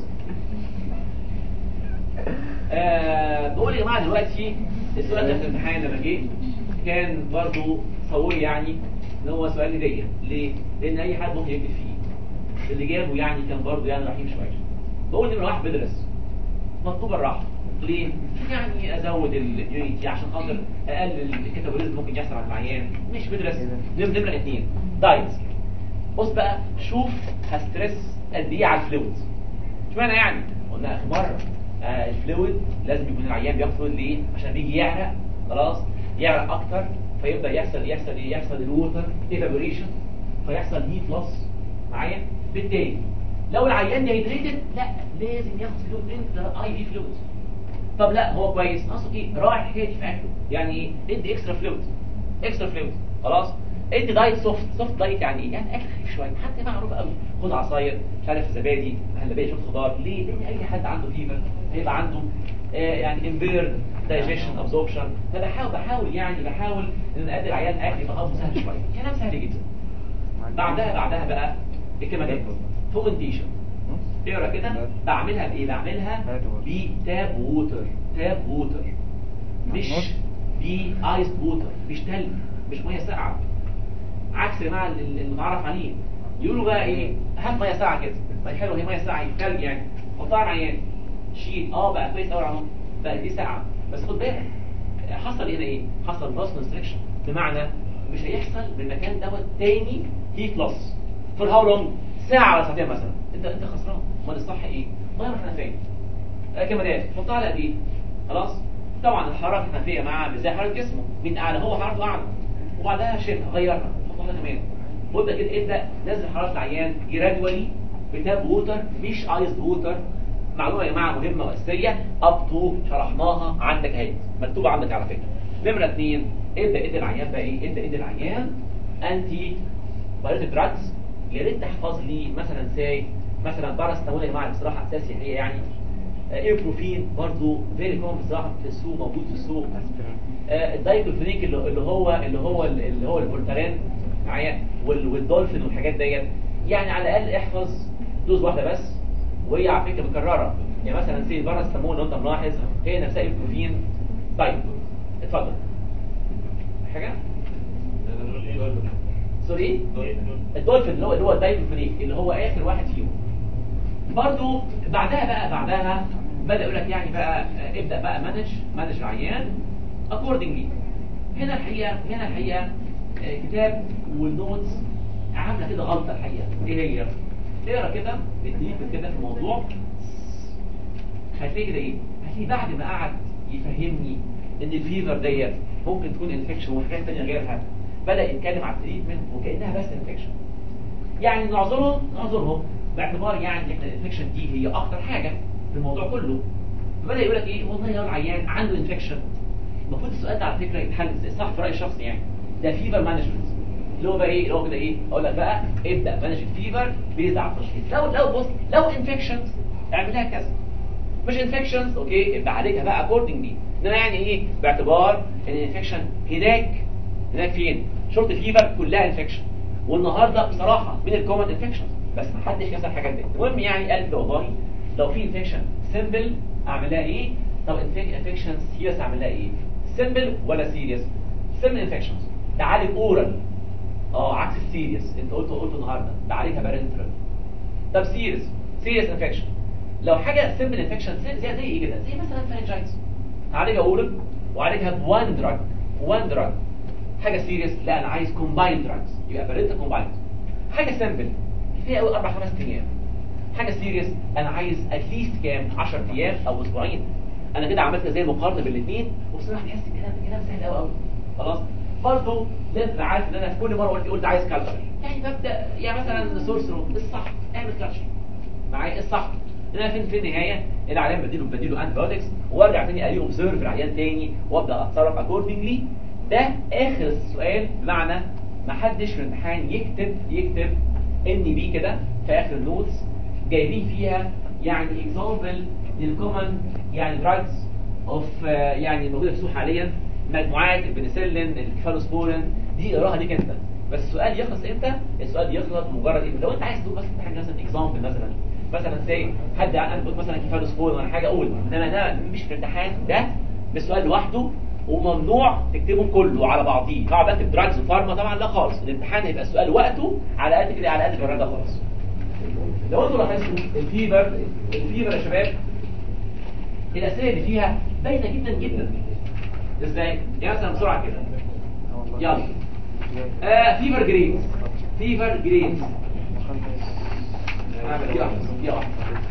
آه بقول يا جماعه دلوقتي السؤال ده في الامتحان لما جه كان برضو صوري يعني ان هو سؤال هديه ليه؟ لان اي حد ممكن يكتب فيه اللي جابه يعني كان برضو يعني رحيم شويه بقول نمره واحد بدرس مطلوب الراحه ليه؟ يعني ازود اليونيتي عشان خاطر اقلل الكاتابوليزم ممكن يحصل على العيان مش بدرس نمره نمره اثنين دايت بص بقى شوف هستريس قد ايه على الفلويد اشمعنى يعني؟ قلنا اخر مره آه الفلويد لازم يكون العيان بياخد فلويد ليه؟ عشان بيجي يعرق خلاص يعرق اكتر فيبدا يحصل يحصل ايه؟ يحصل الووتر ايفابوريشن فيحصل هيت لوس معايا؟ بالتالي لو العيان ديهيدريتد لا لازم ياخد فلويد انت اي في فلويد طب لا هو كويس ناقصه ايه؟ راعي الحكايه دي في اكله يعني ايه؟ ادي اكسترا فلويد اكسترا فلويد خلاص؟ ادي دايت سوفت سوفت دايت يعني ايه؟ يعني اكل خفيف شويه حتى معروف قوي خد عصاير مش عارف زبادي مهلبيه شويه خضار ليه؟ لان اي حد عنده فيفر هيبقى عنده آه يعني امبير دايجيشن ابزوربشن فبحاول بحاول يعني بحاول ان ادي العيان اكل يبقى هضمه سهل شويه كلام سهل جدا بعدها بعدها بقى الكلمه دي فومنتيشن اقرا كده بعملها بايه؟ بعملها بتاب ووتر تاب ووتر مش بايس ووتر مش تلج مش ميه ساقعه عكس يا جماعه المتعرف عليه يقولوا بقى ايه هات ميه ساقعه كده ما حلو هي ميه ساقعه ثلج يعني حطها على العيان شيل اه بقى كويس قوي اهو بقى دي ساقعه بس خد بالك حصل هنا ايه حصل لوس كونستريكشن بمعنى مش هيحصل من المكان دوت تاني هيت لوس فور هاو لونج ساعه ولا ساعتين مثلا انت انت خسران امال الصح ايه غير الحنفيه كمادات حطها على قد ايه خلاص طبعا الحراره الحنفيه مع ازاي حراره جسمه مين اعلى هو حرارته اعلى وبعدها شيلها غيرها حط واحده كمان وابدا كده ابدا نزل حراره العيان جرادولي بتاب ووتر مش ايس ووتر معلومه يا جماعه مهمه واساسيه اب تو شرحناها عندك اهي مكتوبه عندك على فكره نمره اثنين ابدا ادي العيان بقى ايه ابدا ادي العيان انتي بايوتيك دراجز يا ريت تحفظ لي مثلا ساي مثلا باراستامول يا جماعه بصراحه اساسي هي يعني ايبروفين برضو فيري كومن بصراحه في السوق موجود في السوق آه، الدايكلوفينيك اللي اللي هو اللي هو اللي هو الفولتارين معايا وال- والدولفين والحاجات ديت يعني على الاقل احفظ دوز واحده بس وهي على فكره مكرره يعني مثلا سي باراستامول لو انت ملاحظ هي نفسها ايبروفين طيب اتفضل حاجه سوري الدولفين اللي هو اللي هو الدايكلوفينيك اللي هو اخر واحد فيهم برضو بعدها بقى بعدها بدأ يقول لك يعني بقى آه، ابدأ بقى مانج مانج العيان accordingly هنا الحقيقة هنا الحقيقة آه، كتاب والنوتس عاملة كده غلطة الحقيقة ايه هي؟ اقرا كده اديك كده في الموضوع هتلاقي كده ايه؟ هتلاقي بعد ما قعد يفهمني ان الفيفر ديت ممكن تكون انفكشن وحاجات تانية غيرها بدأ يتكلم على التريتمنت وكأنها بس انفكشن يعني نعذرهم نعذرهم باعتبار يعني ان احنا الانفكشن دي هي اخطر حاجه في الموضوع كله فبدا يقول لك ايه والله يا العيان عنده انفكشن المفروض السؤال ده على فكره يتحل ازاي صح في رايي الشخصي يعني ده فيفر مانجمنت اللي هو بقى ايه اللي هو كده ايه اقول لك بقى ابدا مانج الفيفر بيز على التشخيص لو لو بص لو انفكشنز اعملها كذا مش انفكشنز اوكي يبقى عليها بقى اكوردنجلي انما يعني ايه باعتبار ان الانفكشن هناك هناك فين شرط فيفر كلها انفكشن والنهارده بصراحه من الكومن انفكشنز بس ما حدش يسال الحاجات دي المهم يعني قال كده والله لو في انفكشن سيمبل اعمل لها ايه طب انفكشن سيريس اعمل لها ايه سيمبل ولا سيريس سيمبل انفكشنز تعالج اورال اه عكس السيريس انت قلت قلت النهارده تعالجها بارنترال طب سيريس سيريس انفكشن لو حاجه سيمبل انفكشن زي زي ايه كده زي مثلا فارنجايتس هعالجها اورال وعالجها بوان دراج وان دراج حاجه سيريس لا انا عايز كومبايند دراجز يبقى بارنتال كومبايند حاجه سيمبل كفايه قوي اربع خمس ايام حاجه سيريس انا عايز اتليست كام 10 ايام او اسبوعين انا كده عملت زي المقارنه بين الاثنين وبصراحه تحس الكلام كلام سهل قوي قوي خلاص برضه لازم تبقى عارف ان انا في كل مره قلت قلت عايز كالتشر يعني ببدا يعني مثلا سورسرو الصح اعمل كالتشر معايا الصح انا فين في النهايه العيان بديله بديله انتي بايوتكس وارجع تاني اليه اوبزرف العيان تاني وابدا اتصرف اكوردنجلي ده اخر السؤال بمعنى ما حدش في الامتحان يكتب يكتب ان بي كده في اخر النوتس جايبين فيها يعني اكزامبل للكومن يعني دراجز اوف يعني موجوده في السوق حاليا مجموعات البنسلين الكفالوسبورين دي اقراها ليك انت بس السؤال يخلص امتى؟ السؤال يخلص مجرد ايه؟ لو انت عايز تقول بس حاجه مثلا اكزامبل مثلا مثلا زي حد انا قلت مثلا كفالوسبورين ولا حاجه اقول انما ده مش في الامتحان ده بالسؤال لوحده وممنوع تكتبهم كله على بعضيه طبعا بكتب دراجز وفارما طبعا لا خالص الامتحان هيبقى السؤال وقته على قد كده على قد الدرجه خالص لو انتوا لاحظتوا الفيبر الفيبر يا شباب الاسئله اللي فيها باينه جدا جدا ازاي يعني مثلا بسرعه كده يلا آه فيبر جريدز فيبر جريدز اعمل دي واحده دي واحده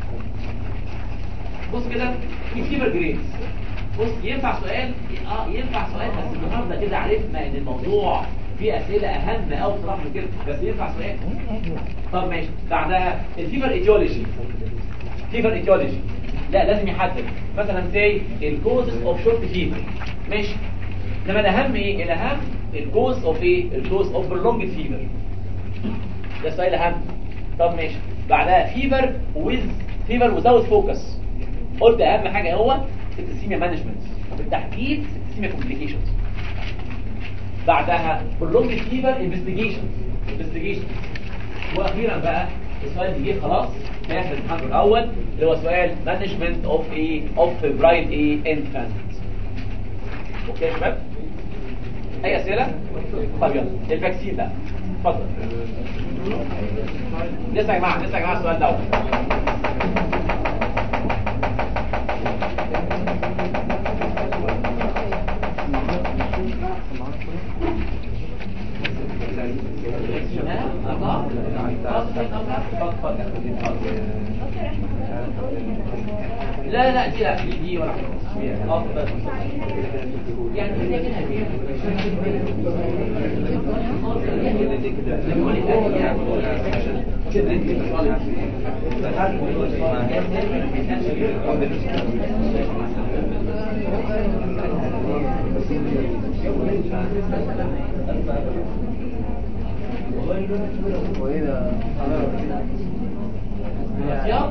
بص كده في فيبر جريدز بص ينفع سؤال اه ينفع سؤال بس النهارده كده عرفنا ان الموضوع فيه اسئله اهم قوي بصراحه من كده بس ينفع سؤال طب ماشي بعدها الفيبر ايتيولوجي فيبر ايتيولوجي لا لازم يحدد مثلا زي الكوزز اوف شورت فيبر ماشي انما الاهم ايه الاهم الكوز اوف ايه الكوز اوف برولونج فيبر ده السؤال الاهم طب ماشي بعدها فيبر ويز فيبر وزاوت فوكس قلت اهم حاجه هو سيبتسيميا مانجمنت بالتحديد سيبتسيميا كومبليكيشنز بعدها برولونج فيبر انفستيجيشن انفستيجيشن واخيرا بقى السؤال اللي جه خلاص في اخر الامتحان الاول اللي هو سؤال مانجمنت اوف ايه اوف برايد ايه انفانت اوكي يا شباب اي اسئله طب يلا الفاكسين ده اتفضل لسه يا جماعه لسه يا جماعه السؤال ده لا لا دي لا دي دي ولا افضل يعني هي كده وإذا يلا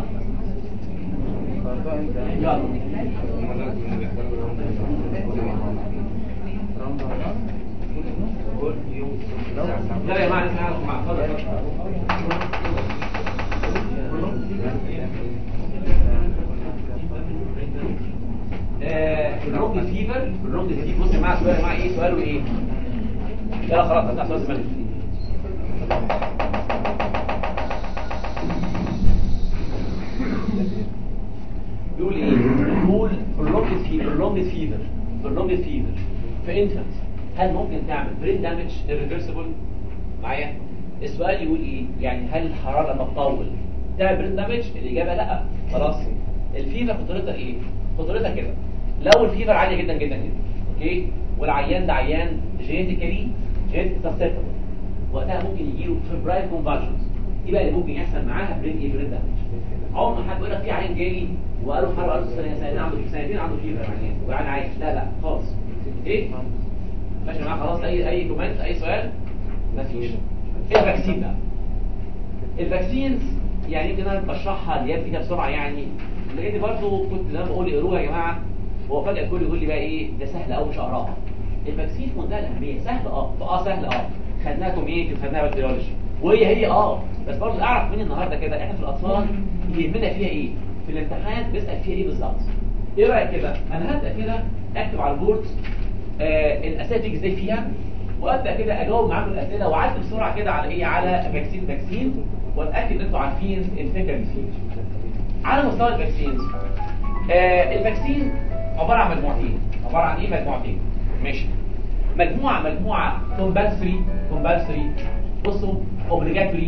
يلا لا يا جماعه اسمع مع اتفضل الرونج فيفر الرونج فيفر بص يا جماعه سؤال يا جماعه ايه سؤاله ايه يلا خلاص بتاع سؤال زمان يقول ايه يقول prolonged fever prolonged fever prolonged fever في انفانت هل ممكن تعمل برين دامج irreversible معايا السؤال يقول ايه يعني هل الحراره لما تطول تعمل برين دامج الاجابه لا خلاص الفيفر خطورتها ايه خطورتها كده لو الفيفر عاليه جدا جدا جدا اوكي والعيان ده عيان جينيتيكالي جينيتيك سسبتبل وقتها ممكن يجيله فبرايل كونفالجنز دي بقى اللي ممكن يحصل معاها برين ايه برين دامج عمر ما حد يقول لك في عيان جالي وقالوا حرب قالوا سنه سنتين عنده سنتين عنده فيفر يعني ويعني عايش لا لا خالص ايه ماشي معاك خلاص اي اي كومنت اي سؤال مفيش ايه الفاكسين بقى الفاكسينز يعني يمكن انا بشرحها لياب كده بسرعه يعني لان برضه كنت زي ما بقول اقروها يا جماعه هو فجاه الكل يقول لي بقى ايه ده سهل قوي مش هقراها الفاكسين في منتهى الاهميه سهل اه اه سهل اه خدناها كوميونتي وخدناها بكتيريولوجي وهي هي اه بس برضه اعرف مين النهارده كده احنا في الاطفال يهمنا فيها ايه في الامتحان بيسال فيها ايه بالظبط ايه رايك كده انا هبدا كده اكتب على البورد آه الاسئله تيجي ازاي فيها وابدا كده اجاوب معاكم الاسئله واعدي بسرعه كده على ايه على فاكسين فاكسين واتاكد ان انتوا عارفين الفكره اللي فيه على مستوى الفاكسينز آه الفاكسين عباره عن مجموعتين عباره عن ايه مجموعتين ماشي مجموعه مجموعه كومبالسري كومبالسري بصوا اوبليجاتوري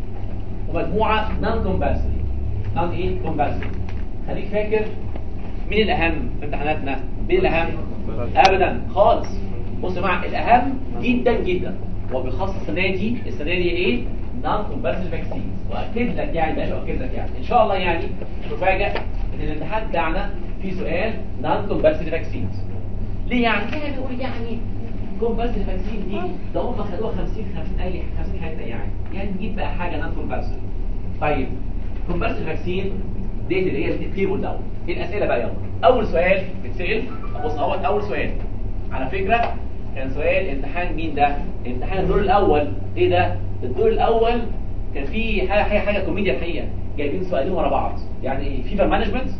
ومجموعه نون كومبالسري نون ايه كومبالسري خليك فاكر مين الاهم في امتحاناتنا مين الاهم ابدا خالص بص يا جماعه الاهم جدا جدا وبخاصه السنه دي السنه دي ايه نون كومبالسري فاكسين واكد لك يعني ماشي اكد لك يعني ان شاء الله يعني تفاجئ ان الامتحان بتاعنا فيه سؤال نون كومبالسري فاكسينز ليه يعني ايه بيقول يعني كومبالسري فاكسين دي ده هم خدوها 50 50 اي 50 حته يعني يعني نجيب بقى حاجه نون كومبالسري طيب كومبالسري فاكسين ديت اللي هي التيبل دوت ايه الاسئله بقى يلا اول سؤال بتسال بص اهوت اول سؤال على فكره كان سؤال امتحان مين ده امتحان الدور الاول ايه ده الدور الاول كان في حاجه حاجه, حاجة كوميديا الحقيقه جايبين سؤالين ورا بعض يعني فيفر مانجمنت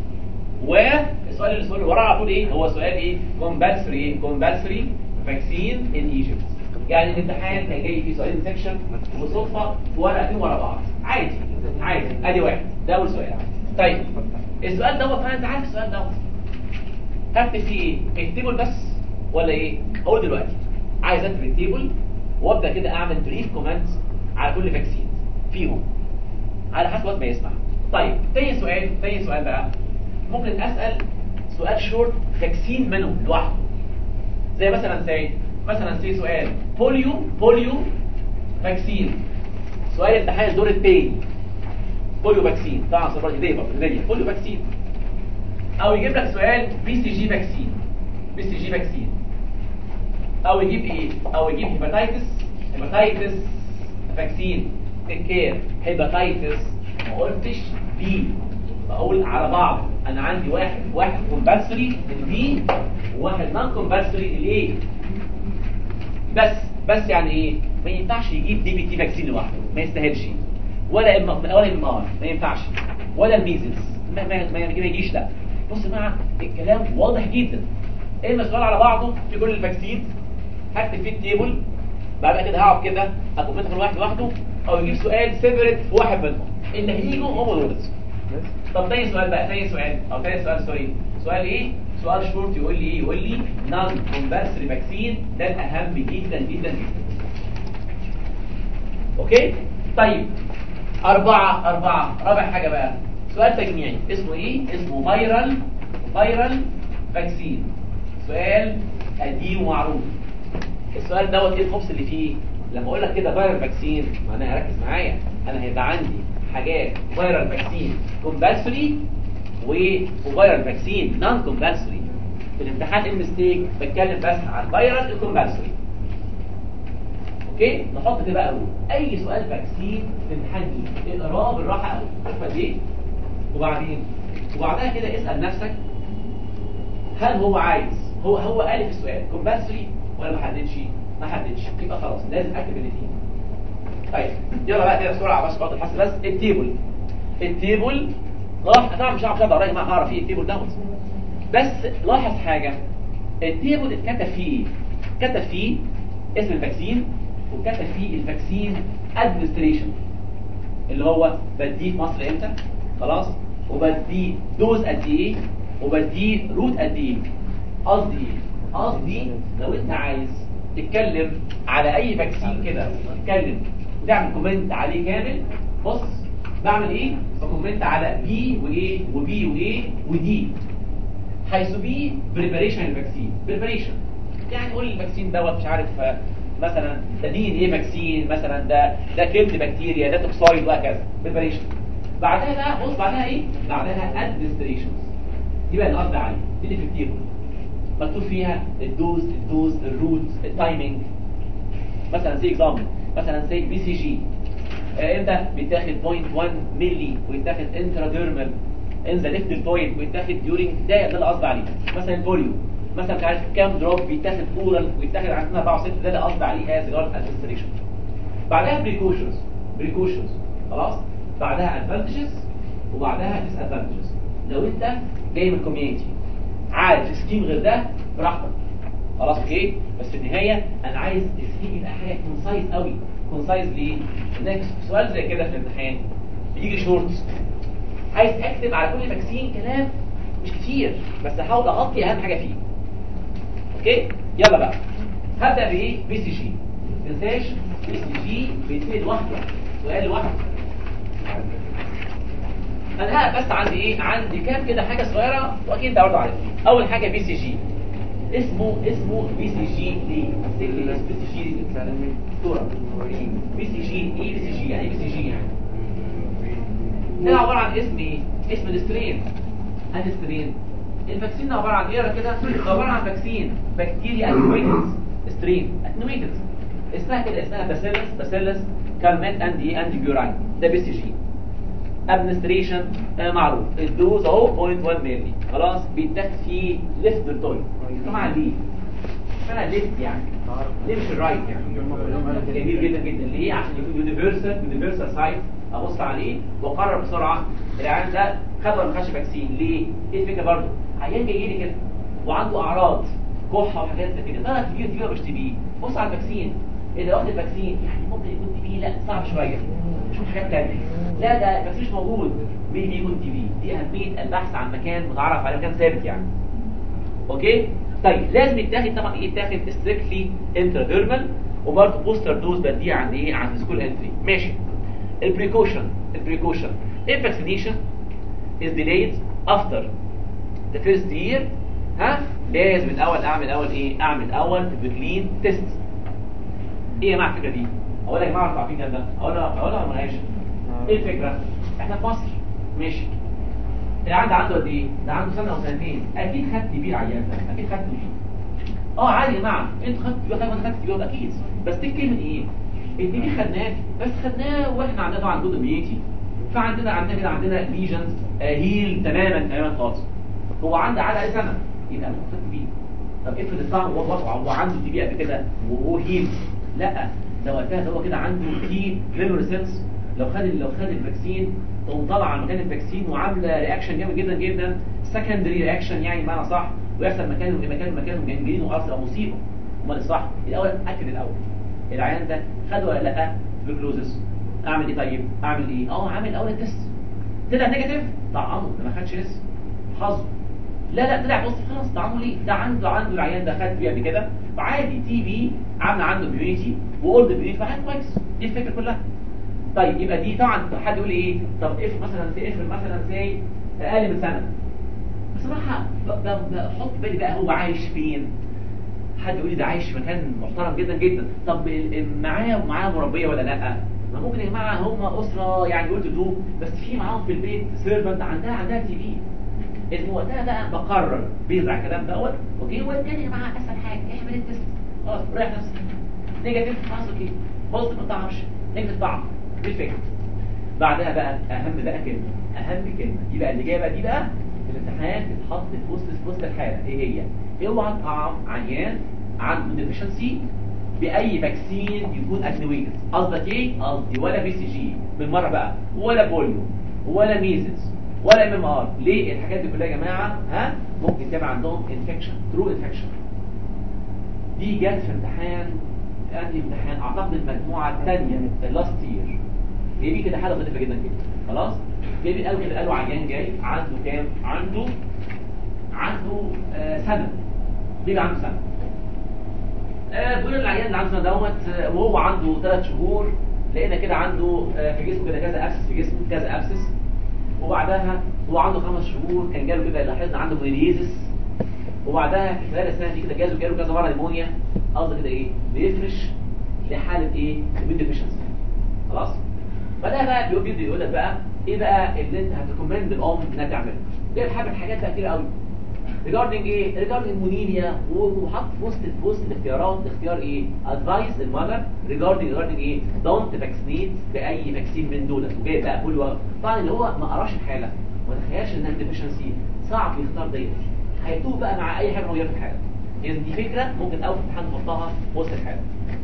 والسؤال اللي السؤال اللي وراه على طول ايه هو سؤال ايه كومبالسري كومبالسري فاكسين ان ايجيبت يعني الامتحان كان جاي فيه سؤالين سكشن وصدفه في ورقتين ورا بعض عادي عادي ادي واحد ده اول سؤال طيب السؤال دوت انت عارف السؤال دوت هكتب فيه ايه التيبل بس ولا ايه اقول دلوقتي عايز اكتب التيبل وابدا كده اعمل بريف كومنتس على كل فاكسين فيهم على حسب وقت ما يسمع طيب تاني سؤال تاني سؤال بقى ممكن اسال سؤال شورت فاكسين منهم لوحده زي مثلا سي مثلا سي سؤال بوليو بوليو فاكسين سؤال امتحان الدور الثاني بوليو فاكسين طبعا صفر دي برضه بوليو فاكسين او يجيب لك سؤال بي سي جي فاكسين بي سي جي فاكسين او يجيب ايه او يجيب هيباتيتس هيباتيتس فاكسين تيك كير هيباتيتس ما قلتش بي بقول على بعض انا عندي واحد واحد كومبالسري للبي وواحد نون كومبالسري للايه بس بس يعني ايه ما ينفعش يجيب دي بي تي فاكسين لوحده ما يستاهلش ولا ام ولا ام ار ما ينفعش ولا الميزلز ما ما ما يجيش ده بص يا جماعه الكلام واضح جدا ايه المسؤول على بعضه في كل الفاكسين هكتب فيه التيبل بعد كده هقعد كده اكون كل واحد لوحده او يجيب سؤال سيبريت في واحد منهم اللي هيجوا هم دول طب تاني سؤال بقى تاني سؤال او تاني سؤال سوري سؤال ايه سؤال شورت يقول لي ايه يقول لي نون كومبالسري فاكسين ده الاهم جدا جدا جدا اوكي طيب أربعة أربعة رابع حاجة بقى سؤال تجميعي اسمه ايه اسمه فايرال فايرال فاكسين سؤال قديم ومعروف السؤال دوت ايه الخبز اللي فيه لما اقول لك كده فايرال فاكسين معناها ركز معايا انا هيبقى عندي حاجات فايرال فاكسين كومبالسوري وفايرال فاكسين نون كومبالسوري في الامتحان المستيك بتكلم بس عن فايرال الكومبالسوري اوكي نحط كده بقى اول اي سؤال فاكسين في الامتحان دي اقراه بالراحه قوي شوف قد ايه وبعدين وبعدها كده اسال نفسك هل هو عايز هو هو قال في السؤال كومبالسوري ولا ما حددش ما حددش يبقى خلاص لازم اكتب الاثنين طيب يلا بقى كده بسرعه بس بعض الحس بس التيبل التيبل لاحظ طبعا مش هعرف اقرا يا جماعه اعرف ايه التيبل دوت بس لاحظ حاجه التيبل اتكتب فيه ايه كتب فيه اسم الفاكسين وكتب فيه الفاكسين ادمنستريشن اللي هو بديه في مصر امتى خلاص وبديه دوز قد ايه وبديه روت قد ايه قصدي ايه قصدي لو انت عايز تتكلم على اي فاكسين كده تتكلم وتعمل كومنت عليه كامل بص بعمل ايه بكومنت على بي وايه وبي وايه ودي حيث بي بريباريشن الفاكسين بريباريشن يعني قول الفاكسين دوت مش عارف آه، مثلا ده دي ان ايه فاكسين مثلا ده ده كلمه بكتيريا ده توكسويد وهكذا بريباريشن بعدها بقى بص بعدها ايه بعدها ادمنستريشن دي بقى اللي قصدي عليه دي اللي في التيبل مكتوب فيها الدوز الدوز الروت التايمينج مثلا زي اكزامبل مثلا زي بي سي جي امتى بيتاخد 0.1 ملي ويتاخد انتراديرمال ان ذا ليفت ديلتويد ويتاخد ديورنج ده ده اللي قصدي عليه مثلا الفوليوم مثلا مش عارف كام دروب بيتاخد اورال ويتاخد عندنا 4 6 ده اللي قصدي عليه از جارد ادمنستريشن بعدها بريكوشنز بريكوشنز خلاص بعدها ادفانتجز وبعدها ديس ادفانتجز لو انت جاي من الكوميونتي عارف سكيم غير ده براحتك خلاص اوكي بس في النهايه انا عايز السكيم يبقى حاجه كونسايز قوي كونسايز ليه؟ انك سؤال زي كده في الامتحان بيجي شورت عايز اكتب على كل فاكسين كلام مش كتير بس هحاول اغطي اهم حاجه فيه اوكي يلا بقى هبدا بايه بي سي جي ما تنساش بي سي جي بيتسال لوحده سؤال لوحده انا هقف بس عندي ايه عندي كام كده حاجه صغيره واكيد انت برضه عارف اول حاجه بي سي جي اسمه اسمه بي سي جي ليه افتكر ليه بي سي جي دكتوره بي سي جي ايه بي سي جي يعني بي سي جي يعني ده عباره عن اسم ايه اسم السترين السترين الفاكسين ده عباره عن ايه كده عباره عن فاكسين بكتيريا اتنويتد سترين اتنويتد اسمها كده اسمها باسيلس باسيلس كالمات اند ايه اند بيوراين ده بي سي جي ادمنستريشن معروف الدوز اهو 0.1 مللي خلاص بيتاخد فيه ليفت دلتويد طبعا ليه فانا ليفت يعني ليه مش الرايت يعني جميل جدا جدا ليه عشان يكون يونيفرسال يونيفرسال سايت ابص عليه واقرر بسرعه العيان ده خد ولا ما خدش فاكسين ليه ايه الفكره برضه عيان جاي لي كده وعنده اعراض كحه وحاجات زي كده طلع كبير كبير مش تي بي بص على الفاكسين اذا واخد الفاكسين يعني ممكن يكون تي بي لا صعب شويه شوف حاجات تانية لا ده الفاكسين مش موجود مين يكون تي بي دي اهميه البحث عن مكان متعرف عليه مكان ثابت يعني اوكي طيب لازم يتاخد طبعا ايه يتاخد ستريكتلي انتراديرمال وبرضه بوستر دوز بديه عند ايه عند سكول انتري ماشي البريكوشن البريكوشن if vaccination is delayed after the first year ها لازم الاول اعمل اول ايه اعمل اول تبرلين تيست ايه يا جماعه الفكره دي اقول يا جماعه انتوا عارفين ده اقولها اقولها ولا ملهاش ايه الفكره احنا في مصر ماشي العيان ده عنده قد ايه ده عنده سنه او سنتين اكيد خدت بيه العيان ده اكيد خدت بيه اه عادي يا جماعه انتوا خدتوا بيه طيب انا خدت بيه اكيد بس دي كلمه ايه الدي بي خدناه بس خدناه واحنا عندنا طبعا جود اميونيتي فعندنا عندنا كده عندنا ليجنز هيل تماما تماما خالص هو عنده عدد عليه سنه يبقى ممكن خدت بيه طب افرض الصعب هو وضعه هو عنده دي بي قبل كده وهو هيل لا ده وقتها ده هو كده عنده تي ميموري سيلز لو خد لو خد الفاكسين تقوم طالعه على مكان الفاكسين وعامله رياكشن جامد جدا جدا سكندري رياكشن يعني بمعنى صح ويحصل مكانه مكان مكانه جنجرين وارث او مصيبه امال الصح الاول اتاكد الاول العيان ده خد ولا لا تبركلوزس اعمل ايه طيب اعمل ايه اه عامل اول التست طلع نيجاتيف طعمه ده ما خدش لسه حظه لا لا طلع بص خلاص طعمه ليه ده عنده عنده العيان ده خد بيه قبل كده فعادي تي بي عامله عنده اميونيتي واولد اميونيتي فحاجه كويس دي الفكره كلها طيب يبقى دي طبعا حد يقول لي ايه طب افرض مثلا سي افرض مثلا سي اقل من سنه بصراحه ب- ب- بحط بالي بقى هو عايش فين حد يقول لي ده عايش في مكان محترم جدا جدا طب ال- ال- معاه معاه مربيه ولا لا ما ممكن يا جماعه هم اسره يعني قلت تو بس في معاهم في البيت سيرفنت عندها عندها تي في اسمه وقتها بقى بقرر بيزرع الكلام دوت اوكي والتاني يا جماعه اسهل حاجه اعمل التست خلاص ريح نفسك نيجاتيف خلاص اوكي بوزيتيف ما تعرفش نيجاتيف طعم دي الفكره بعدها بقى اهم بقى كلمه اهم كلمه دي بقى اللي جايه بقى دي بقى في الامتحان تتحط في وسط في وسط الحاله ايه هي؟ اوعى تقع عيان عنده ديفيشنسي باي فاكسين يكون اتنويتد قصدك ايه؟ قصدي ولا بي سي جي بالمره بقى ولا بوليو ولا ميزلز ولا ام ام ار ليه الحاجات دي كلها يا جماعه ها ممكن تعمل عندهم انفكشن ترو انفكشن دي جت في امتحان انهي امتحان اعتقد المجموعه الثانيه اللاست يير جايبين كده حاله لطيفه جدا كده خلاص جايبين قالوا كده قالوا عيان جاي عنده كام عنده عنده آه سنه بيبقى عنده سنه آه بيقول العيان اللي عنده سنه دوت آه، وهو عنده ثلاث شهور لقينا كده عنده آه في جسمه كده كذا ابسس في جسمه كذا ابسس وبعدها هو عنده خمس شهور كان جاله كده لاحظنا عنده مونيليزس وبعدها في خلال السنه دي كده جاله جاله كذا مره نيمونيا قصدي كده ايه بيفرش لحاله ايه immune ديفيشنسي خلاص بدأ بقى بيقول بيبدأ يقول لك بقى ايه بقى اللي انت هتريكومند الام انها تعمله جايب حاجه حاجات بقى كتير قوي ريجاردنج ايه ريجاردنج مونيميا وحط في وسط في وسط الاختيارات اختيار ايه ادفايس المذر ريجاردنج ريجاردنج ايه دونت فاكسينيت باي فاكسين من دول وجايب بقى بوليو طبعا اللي هو ما قراش الحاله وما تخيلش انها ديفيشنسي صعب يختار ديت هيتوه بقى مع اي حاجه موجوده في الحاله اذا دي فكره ممكن اول امتحان نحطها في وسط الحاله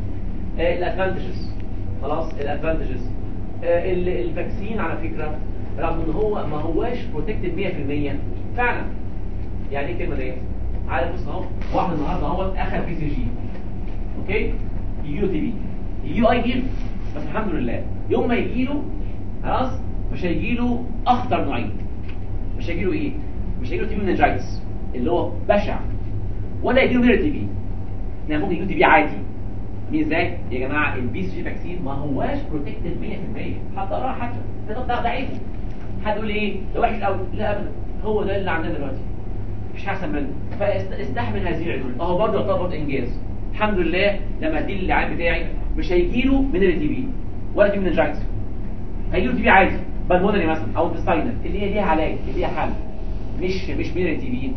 الادفانتجز خلاص الادفانتجز الفاكسين على فكره رغم ان هو ما هواش بروتكتد 100% فعلا يعني ايه الكلمه ديت عارف بص اهو واحد النهارده اهو اخذ بي سي جي اوكي يجي له تي بي يجي له اي جيل بس الحمد لله يوم ما يجي له خلاص مش هيجي له اخطر نوعين مش هيجي له ايه مش هيجي له تي بي منجايتس اللي هو بشع ولا يجي له مير تي بي يعني ممكن يجي له تي بي عادي مين ازاي يا جماعه البي سي جي فاكسين ما هواش بروتكتد 100% حتى اقراها حتى ده ده ضعيف حد يقول لي ايه ده وحش قوي لا ابدا هو ده اللي عندنا دلوقتي مش احسن منه فاستحمل هذه العدول اهو برضه يعتبر انجاز الحمد لله لما ادي العيان بتاعي مش هيجي له من التي بي ولا تي منجايتس هيجي له تي بي عادي بالمونري مثلا او انتستاينال اللي هي ليها علاج اللي ليها حل مش مش من التي بي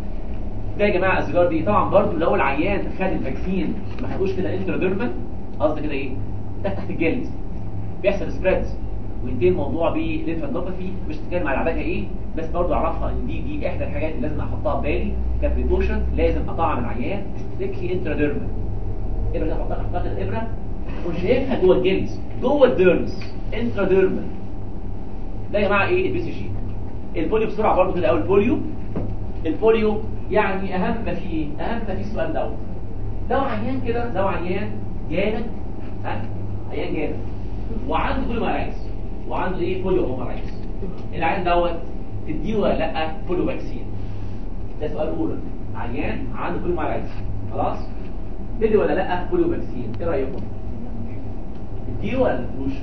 ده يا جماعه السيجار دي طبعا برضو لو العيان خد الفاكسين ما خدوش كده انتراديرمال قصدي كده ايه ده تحت الجلد بيحصل سبريدز وينتهي الموضوع بليمفادوباثي مش تتكلم على علاجها ايه بس برضو اعرفها ان دي دي احدى الحاجات اللي لازم احطها في بالي كبريكوشن لازم اطعم العيان ستريكلي انتراديرمال الابره دي احطها احطها الابره وشايفها جوه الجلد جوه الديرمس انتراديرمال ده يا جماعه ايه البي سي جي البوليو بسرعه برضو كده اول البوليو البوليو يعني اهم ما فيه ايه اهم ما فيه السؤال دوت لو عيان كده لو عيان جالك ها عيان جالك وعنده بوليو مارايز وعنده ايه بوليو مارايز العيان دوت تديه ولا لا بوليو فاكسين ده سؤال اولى عيان عنده بوليو مارايز خلاص تدي ولا لا بوليو فاكسين ايه رايكم تديه ولا ما تديهوش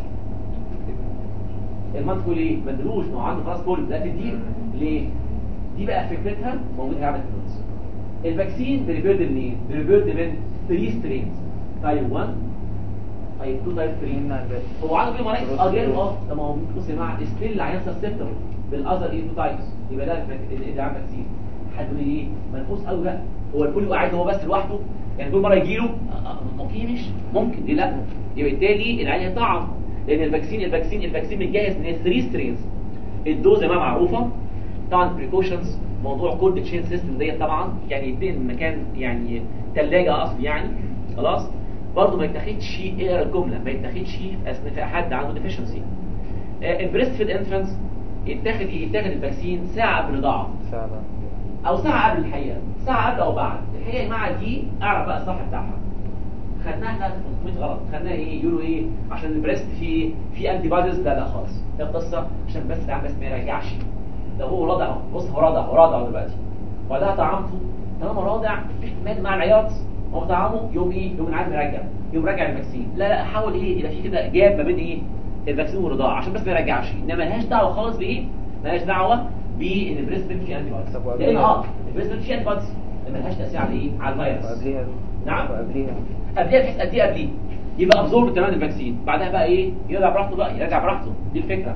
المنطق يقول ايه ما تديهوش ما هو عنده خلاص بوليو لا تديه ليه دي بقى فكرتها موجوده هنا في النص الفاكسين بريبيرد منين بريبيرد من 3 سترينز تايب 1 تايب 2 تايب 3 هو عنده كده مريض اه جاله اه طب ما هو بص يا جماعه ستيل العيان سسبتبل بالاذر ايه 2 تايبس يبقى ده اللي عامل فاكسين حد يقول لي ايه منفوس قوي لا هو الكل قاعد هو بس لوحده يعني كل مره يجي له ممكن مش ممكن دي لا يبقى بالتالي العيان يطعم لان الفاكسين الفاكسين الفاكسين متجهز من 3 سترينز الدوز يا جماعه معروفه طبعا بريكوشنز موضوع كولد تشين سيستم ديت طبعا يعني يدين مكان يعني ثلاجه اصل يعني خلاص برضه ما يتاخدش ايه الجمله ما يتاخدش في اثناء في حد عنده ديفيشنسي البريست فيد انفانتس يتاخد يتاخد الفاكسين ساعه قبل الرضاعه ساعة او ساعه قبل الحقيقه ساعه قبل او بعد الحقيقه يا جماعه دي اعرف بقى الصح بتاعها خدناها احنا مش غلط خدناها ايه يقولوا ايه عشان البريست في في انتي بوديز لا لا خالص هي القصه عشان بس العيان بس ما يرجعش ده هو رضع اهو بص هو رضع هو رضع دلوقتي وبعدها طعمته طالما راضع مفيش احتمال مع العياط هو طعمه يوم ايه يوم العيان مرجع يوم راجع الفاكسين لا لا حاول ايه يبقى في كده جاب ما بين ايه الفاكسين والرضاعه عشان بس ما يرجعش انما ملهاش دعوه خالص بايه ملهاش دعوه بان البريست ميلك فيه انتي طب بوديز وقبلها؟ لان اه البريست ميلك فيه انتي بوديز ملهاش تاثير على ايه على الفيروس وقبليها نعم. وقبليها قبليها بحيث قد ايه قبليه يبقى ابزورب تمام الفاكسين بعدها بقى ايه يرجع براحته بقى يرجع براحته دي الفكره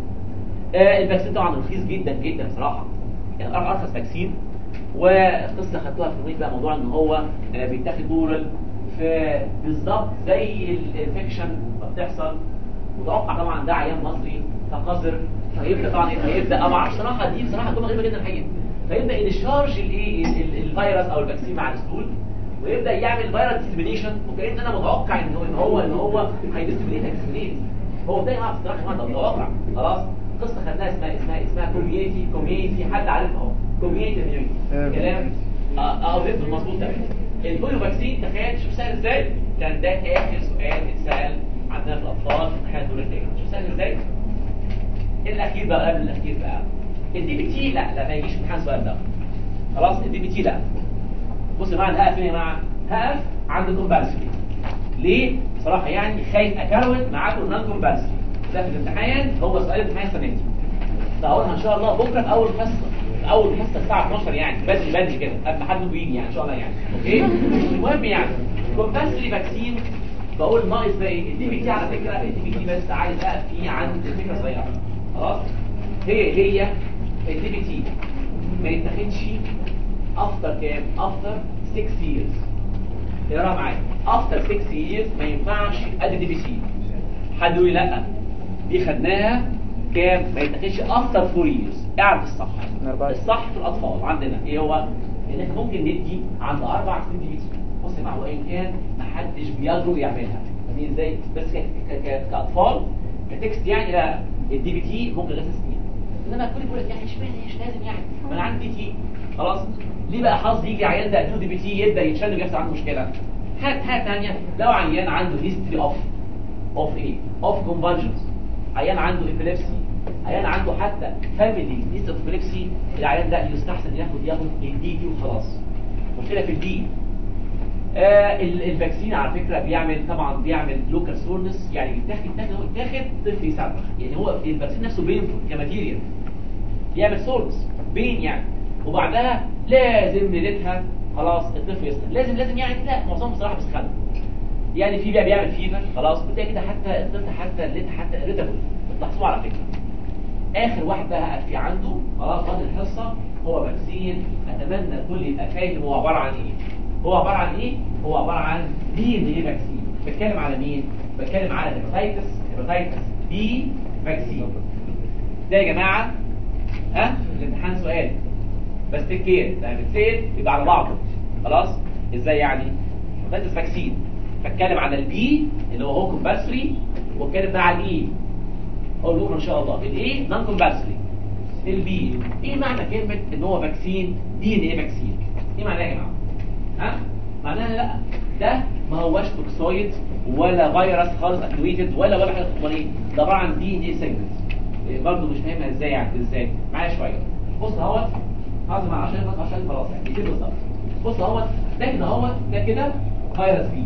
آه الفاكسين طبعا رخيص جدا جدا بصراحه يعني أر- ارخص فاكسين وقصه خدتوها في الميت بقى موضوع ان هو آه بيتاخد اورال في بالظبط زي الانفكشن ما بتحصل متوقع طبعا ده عيان مصري فقذر فيبدا طبعا هيبدا انا ما اعرفش صراحه دي بصراحه جمله غريبه جدا الحقيقه فيبدا يدشارج الايه ال- ال- الفيروس او الفاكسين مع الاسطول ويبدا يعمل فيروس ديسمينيشن وكأن انا متوقع ان هو ان هو ان هو هيديسمينيت هيديسمينيت هو ده ما بصراحه ما ده متوقع خلاص قصه خدناها اسمها اسمها اسمها كوميونيتي كوميونيتي حد عارفها اهو كوميونيتي آه. كلام اه اه بيفضل مظبوط ده البوليو فاكسين تخيل شوف سهل ازاي كان ده اخر سؤال اتسال عندنا في الاطفال في امتحان دور التاني شوف سهل ازاي الاخير بقى قبل الاخير بقى الدي بي تي لا لا ما يجيش امتحان السؤال ده خلاص الدي بي تي لا بص يا جماعه الهقف فين يا جماعه هقف عند كومبالسري ليه بصراحه يعني خايف اكروت معاكم نون كومبالسري ده في الامتحان هو سؤال الامتحان السنه دي فهقولها ان شاء الله بكره في اول حصه في اول حصه الساعه 12 يعني بدري بدري كده قبل ما حد يجي يعني ان شاء الله يعني اوكي المهم يعني كومبالسري فاكسين بقول ناقص بقى ايه الدي بي تي على فكره الدي بي تي بس عايز اقف فيه عند فكره صغيره خلاص هي هي الدي بي تي ما يتاخدش افتر كام افتر 6 years اقراها معايا افتر 6 years ما ينفعش ادي دي بي سي حد يقول لي لا دي خدناها كام ما يتاخدش افتر 4 years اعرف الصح أربعة. الصح في الاطفال عندنا ايه هو ان احنا ممكن ندي عند اربع سنين دي بي سي بص يا جماعه وان كان ما حدش بيجرؤ يعملها فاهمين ازاي بس ك- ك- ك- كاطفال كتكست يعني لا الدي بي تي ممكن غير سنين انما الكل يقول لك يعني اشمعنى مش لازم يعني ما انا عندي دي تي خلاص ليه بقى حظ يجي عيان ده اديله دي بي تي يبدا يتشل ويحصل عنده مشكله هات هات ثانيه لو عيان عنده هيستوري اوف اوف ايه اوف كونفرجنز عيان عنده ابيليبسي عيان عنده حتى فاميلي هيستوري اوف ابيليبسي العيان ده يستحسن ياخد ياخد الدي تي وخلاص مشكله في الدي آه ال- الفاكسين على فكره بيعمل طبعا بيعمل لوكال سورنس يعني يتاخد يتاخد هو يتاخد طفل يصرخ يعني هو الفاكسين نفسه بينفل كماتيريال بيعمل سورنس بين يعني وبعدها لازم ليلتها خلاص الطفل يسخن لازم لازم يعني لا معظمهم بصراحه بيسخنوا يعني في بقى بيعمل فيفر خلاص بتلاقي كده حتى الطفل حتى ليلتها حتى ريتابل بتلاحظوه على فكره اخر واحد بقى هقف في عنده خلاص بعد الحصه هو فاكسين اتمنى الكل يبقى فاهم هو عباره عن ايه هو عباره عن ايه هو عباره عن دي ان ايه فاكسين بتكلم على مين بتكلم على هيباتيتس هيباتيتس بي فاكسين ده يا جماعه ها الامتحان سؤال بس تكير لما بتسال يبقى على بعضه خلاص ازاي يعني هيباتيتس فاكسين بتكلم على البي اللي هو هو كومبالسري واتكلم بقى على الاي اقول لكم ان شاء الله الايه نون كومبالسري البي ايه معنى كلمه ان هو فاكسين دي ان ايه فاكسين ايه معناها يا جماعه ها معناها لا ده ما هوش توكسويد ولا فيروس خالص اكتويتد ولا ولا حاجه امال ايه ده عباره عن دي ان ايه سيجمنت برضه مش فاهمها ازاي يعني ازاي معايا شويه بص اهوت عايز مع عشان عشان خلاص يعني كده بالظبط بص اهوت ده كده اهوت ده كده فيروس بي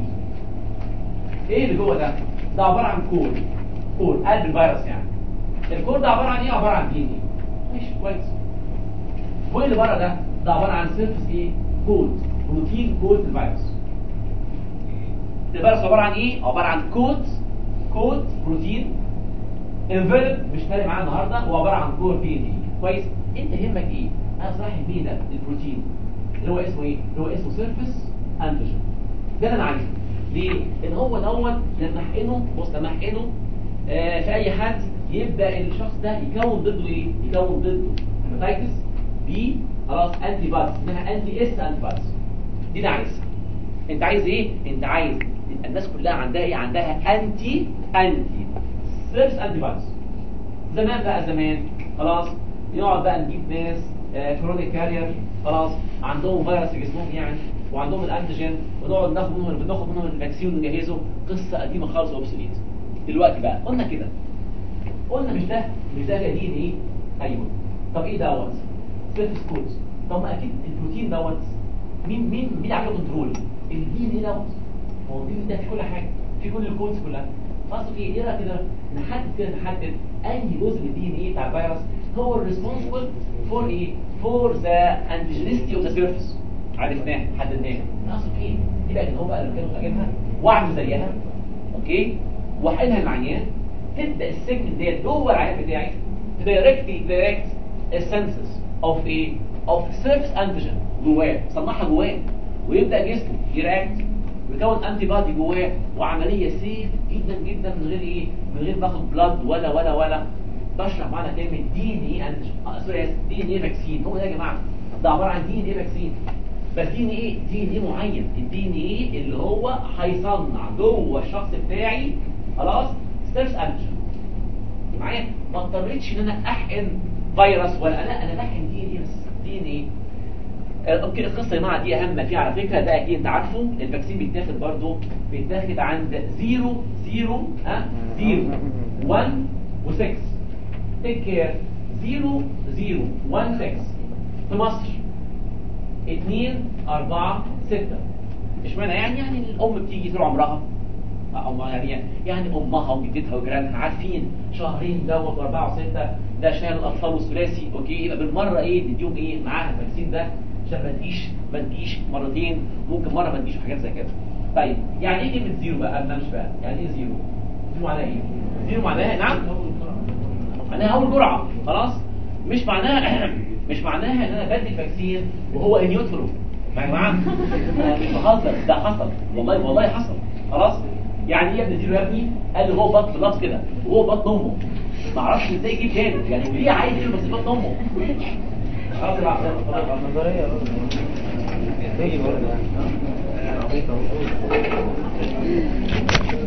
ايه اللي جوه ده ده عباره عن كور كور قلب الفيروس يعني الكور ده عباره عن ايه عباره عن دي ان ايه ماشي كويس وايه اللي بره ده ده عباره عن سيرفس ايه كود بروتين كود الفيروس الفيروس عباره عن ايه عباره عن كود كود بروتين انفلوب مش فارق معانا النهارده هو عباره عن كور دي ان ايه كويس انت يهمك ايه انا صراحه يهمني ده البروتين اللي هو اسمه ايه اللي هو اسمه سيرفس انتيجين ده اللي انا عايزه ليه ان هو دوت لما احقنه بص لما احقنه آه في اي حد يبدا الشخص ده يكون ضده ايه يكون ضده هيباتيتس بي خلاص انتي بادز اسمها انتي اس انتي بادز دي انا عايزها انت عايز ايه انت عايز تبقى الناس كلها عندها ايه عندها انتي انتي سيرفس انتي بادز زمان بقى زمان خلاص نقعد بقى نجيب ناس كرونيك كارير خلاص عندهم فيروس في جسمهم يعني وعندهم الانتيجين ونقعد ناخد منهم بناخد منهم الفاكسين ونجهزه قصه قديمه خالص واوبسوليت دلوقتي بقى قلنا كده قلنا مش ده مش ده جديد ايه ايوه طب ايه دوت سيرفس كودز طب ما اكيد البروتين دوت مين مين مين عامل كنترول الدي ان ايه دوت هو الدي ان ده في كل حاجه في كل الكودز كلها اقصد ايه ايه رأيك كده نحدد كده نحدد اي جزء من الدي ان ايه بتاع الفيروس هو الريسبونسبل فور ايه فور ذا انتيجينيستي اوف ذا سيرفيس عرفناها حددناها اقصد ايه دي بقى ان هو بقى لما كانوا اجيبها واعمل زيها اوكي واحلها العيان تبدا السيجمنت ديت جوه العيان بتاعي تدايركتلي دايركت السنسز اوف ايه اوف سيرفيس انتيجين جواه صنعها جواه ويبدا جسمه يراكت ويكون انتي بادي جواه وعمليه سيف جدا جدا من غير ايه من غير ما اخد بلاد ولا ولا ولا بشرح معنى كلمه دي ان ايه انتيجين اه سوري دي ان ايه فاكسين هو ده يا جماعه ده عباره عن دي ان ايه فاكسين بس دي ان ايه دي ان ايه معين الدي ان ايه اللي هو هيصنع جوه الشخص بتاعي خلاص سيرفس انتيجين معايا ما اضطريتش ان انا احقن فيروس ولا لا انا بحقن دي ان ايه بس دي ان ايه آه، اوكي القصه يا جماعه دي اهم ما فيها على فكره ده اكيد انت عارفه الفاكسين بيتاخد برضه بيتاخد عند 0 0 ها 0 1 و6 تيك كير 0 0 1 6 في مصر 2 4 6 اشمعنى يعني يعني الام بتيجي طول عمرها أو يعني يعني امها وجدتها وجيرانها عارفين شهرين دوت واربعه وسته ده عشان الاطفال والثلاثي اوكي يبقى بالمره ايه نديهم ايه معاها الفاكسين ده عشان ما تجيش ما تجيش مرتين ممكن مره ما تجيش حاجات زي كده طيب يعني ايه كلمه زيرو بقى انا مش فاهم يعني ايه زيرو زيرو معناها ايه زيرو معناها نعم معناها اول جرعه خلاص مش معناها مش معناها ان انا بدي الفاكسين وهو انيوترو يا جماعه انا مش بهزر ده حصل والله والله حصل خلاص يعني ايه يا ابن زيرو يا ابني قال لي هو بطن لابس كده وهو بطن امه ما اعرفش ازاي يجيب تاني يعني ليه عايز يلبس بطن امه خلاص يا عبد الله النظرية برضه تيجي برضه عبيطة